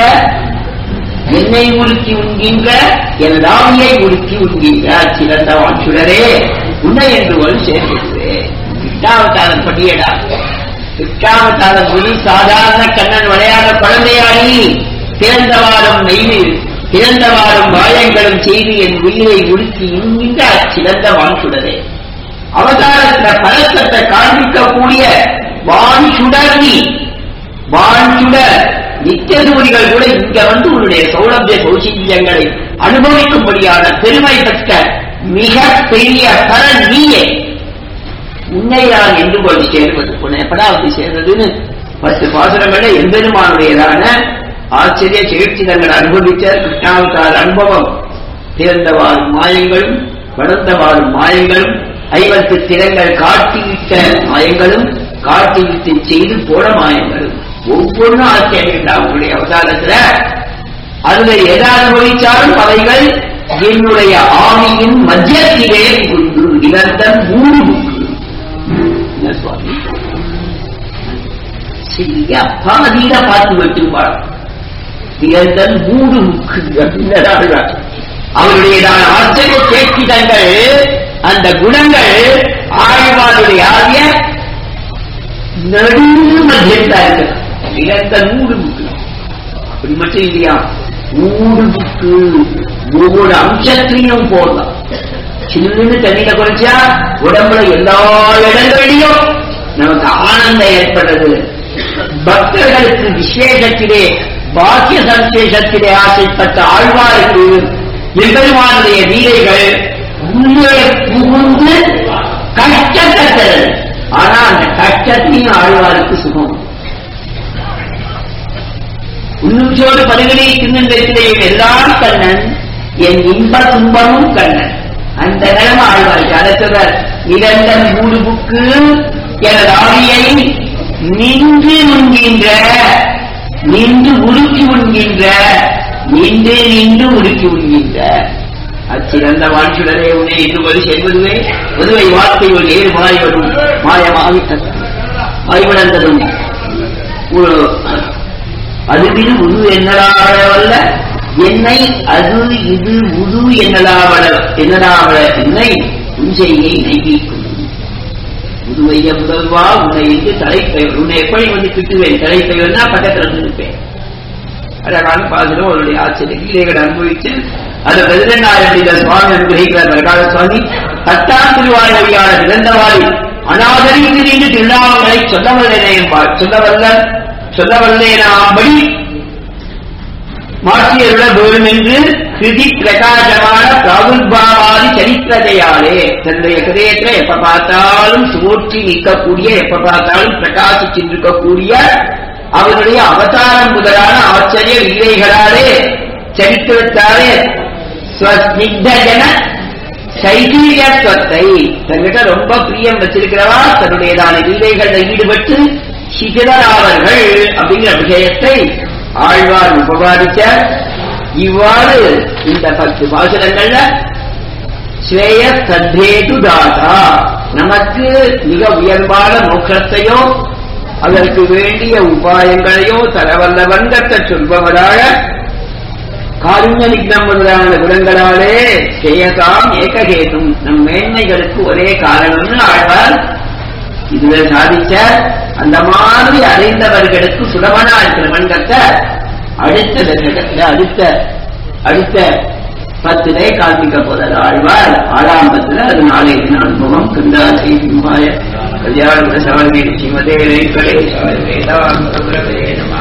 என்னை உருக்கி உண்கின்ற என் ராமியை உருக்கி உண்கின்ற சிறந்த வாச்சுடரே உன்னை என்று ஒரு சேர்க்கிறது கிருஷ்ணாவதாரம் படியடா கிருஷ்ணாவதாரம் ஒரு சாதாரண கண்ணன் விளையாட குழந்தையாடி திறந்தவாரம் நெய்வில் திறந்தவாறும் வாயங்களும் செய்து என் உயிரை உடுத்தி இன்கின்ற சிறந்த வான்சுடரே அவதாரத்த பலத்தத்தை காண்பிக்கக்கூடிய வான் சுடர்வி வான் சுடர் நித்தியசூரிகள் கூட இங்க வந்து உன்னுடைய சௌலபிய சௌசீல்யங்களை அனுபவிக்கும்படியான பெருமை பெற்ற மிக பெரிய பலன் நீயே உன்னை நான் என்று போய் சேர்வது உன்னை எப்படா அப்படி சேர்ந்ததுன்னு பத்து பாசுரங்கள எம்பெருமானுடையதான ஆச்சரிய சேர்ச்சிதங்கள் அனுபவித்த கிருஷ்ணாவதார அனுபவம் திறந்தவாறும் மாயங்களும் வளர்ந்தவாறும் மாயங்களும் ஐவத்து திறங்கள் காட்டிவிட்ட மாயங்களும் காட்டிவிட்டு செய்து போன மாயங்களும் ஒவ்வொன்றும் ஆச்சரியம் அவங்களுடைய அவதாரத்துல அதுல எதை அனுபவிச்சாலும் அவைகள் என்னுடைய ஆவியின் மத்தியத்திலே உண்டு நிரந்தன் மூணு புக்கு என்ன சுவாமி சரியா பாதியில பார்த்து வச்சுப்பாள் நிரந்தன் மூடு முக்கு அவருடையதான ஆச்சரிய சேட்சிதங்கள் அந்த குணங்கள் ஆழ்வாருடைய ஆகிய நடு மத்தியத்தா இருக்கு நிரந்தன் மூடு முக்கு அப்படி மட்டும் இல்லையா மூடு முக்கு ஒவ்வொரு அம்சத்திலையும் போடலாம் சில்லுன்னு தண்ணியில குறைச்சா உடம்புல எல்லா இடங்களிலும் நமக்கு ஆனந்தம் ஏற்படுறது பக்தர்களுக்கு விசேஷத்திலே பாக்கிய சந்தேஷத்திலே ஆசைப்பட்ட ஆழ்வாருக்கு எம்பெருமானுடைய வீரைகள் உள்ளே புகுந்து கஷ்டத்தை தருது ஆனா அந்த கஷ்டத்தையும் ஆழ்வாருக்கு சுகம் உன்னுச்சோடு பருகனை தின்னெடுக்கிறேன் எல்லாம் கண்ணன் என் இன்ப துன்பமும் கண்ணன் அந்த நிலைமை ஆழ்வாருக்கு அதை சொல்றார் நிரந்தன் மூடு புக்கு எனது ஆவியை நின்று உண்கின்ற நின்று உருக்கி உண்கின்ற நின்று நின்று உருக்கி உண்கின்ற அச்சிறந்த வாழ்ச்சுடரே உன்னை இன்று சேர்வதுவே பொதுவை வார்த்தை ஒரு ஏறு மாறிவரும் மாயமாவிட்டது மாய்விடந்ததும் ஒரு அதுவில் உது என்னடாவல்ல என்னை அது இது உது என்னடாவள என்னடாவள என்னை உஞ்சையை நெய்விக்கும் புதுவைய முதல்வா உன்னை என்று தலைப்பெயர் உன்னை எப்படி வந்து திட்டுவேன் தலைப்பெயர்னா பக்கத்துல வந்து இருப்பேன் அழகான பாசுரம் அவருடைய ஆச்சரிய லீலைகளை அனுபவிச்சு அது பதினெண்ணாயிரம் சுவாமி அனுகிரகிக்கிறார் பிரகார சுவாமி பத்தாம் திருவாயுடையான இழந்தவாறு அனாதரித்து நின்று திருநாமங்களை சொல்லவல்லேன் சொல்லவல்ல சொல்லவல்லேனாம்படி மாற்றியருள வேணும் என்று கிருதி பிரகாசமான பிராகுர்பாவாதி சரித்திரதையாலே தன்னுடைய ஹிரயத்துல எப்ப பார்த்தாலும் தோற்றி நிற்கக்கூடிய எப்ப பார்த்தாலும் பிரகாசிச்சிருக்கக்கூடிய அவருடைய அவதாரம் முதலான ஆச்சரிய லீலைகளாலே சரித்திரத்தாலே ஸ்வஸ்னிக்தஜன சைதீரியத்துவத்தை தன்கிட்ட ரொம்ப பிரியம் வச்சிருக்கிறவா தன்னுடையதான லீலைகள்ல ஈடுபட்டு சிதிரராவர்கள் அப்படிங்கிற விஷயத்தை ஆழ்வார் உபகாரிக்க இவ்வாறு இந்த பத்து பாசுரங்கள்ல ஸ்ரேய சத்தேது தாதா நமக்கு மிக உயர்வான மோட்சத்தையோ அதற்கு வேண்டிய உபாயங்களையோ தரவல்லவன் கற்ற சொல்பவராக காருண்ய நிக்னம் முதலான குணங்களாலே ஸ்ரேயசாம் ஏககேதும் நம் மேன்மைகளுக்கு ஒரே காரணம்னு ஆழ்வார் இதுல சாதிச்ச அந்த மாதிரி அறிந்தவர்களுக்கு சுலபனா இருக்கிற மண்டத்தை அடுத்த தசகத்துல அடுத்த அடுத்த பத்திலே காண்பிக்க போதல் ஆழ்வார் ஆறாம் பத்துல அது நாளை தின அனுபவம் கந்தாசி சிம்மாய கல்யாண சவர்மே ஸ்ரீமதே வெங்கடேசாய வேதாந்த குரவே நமः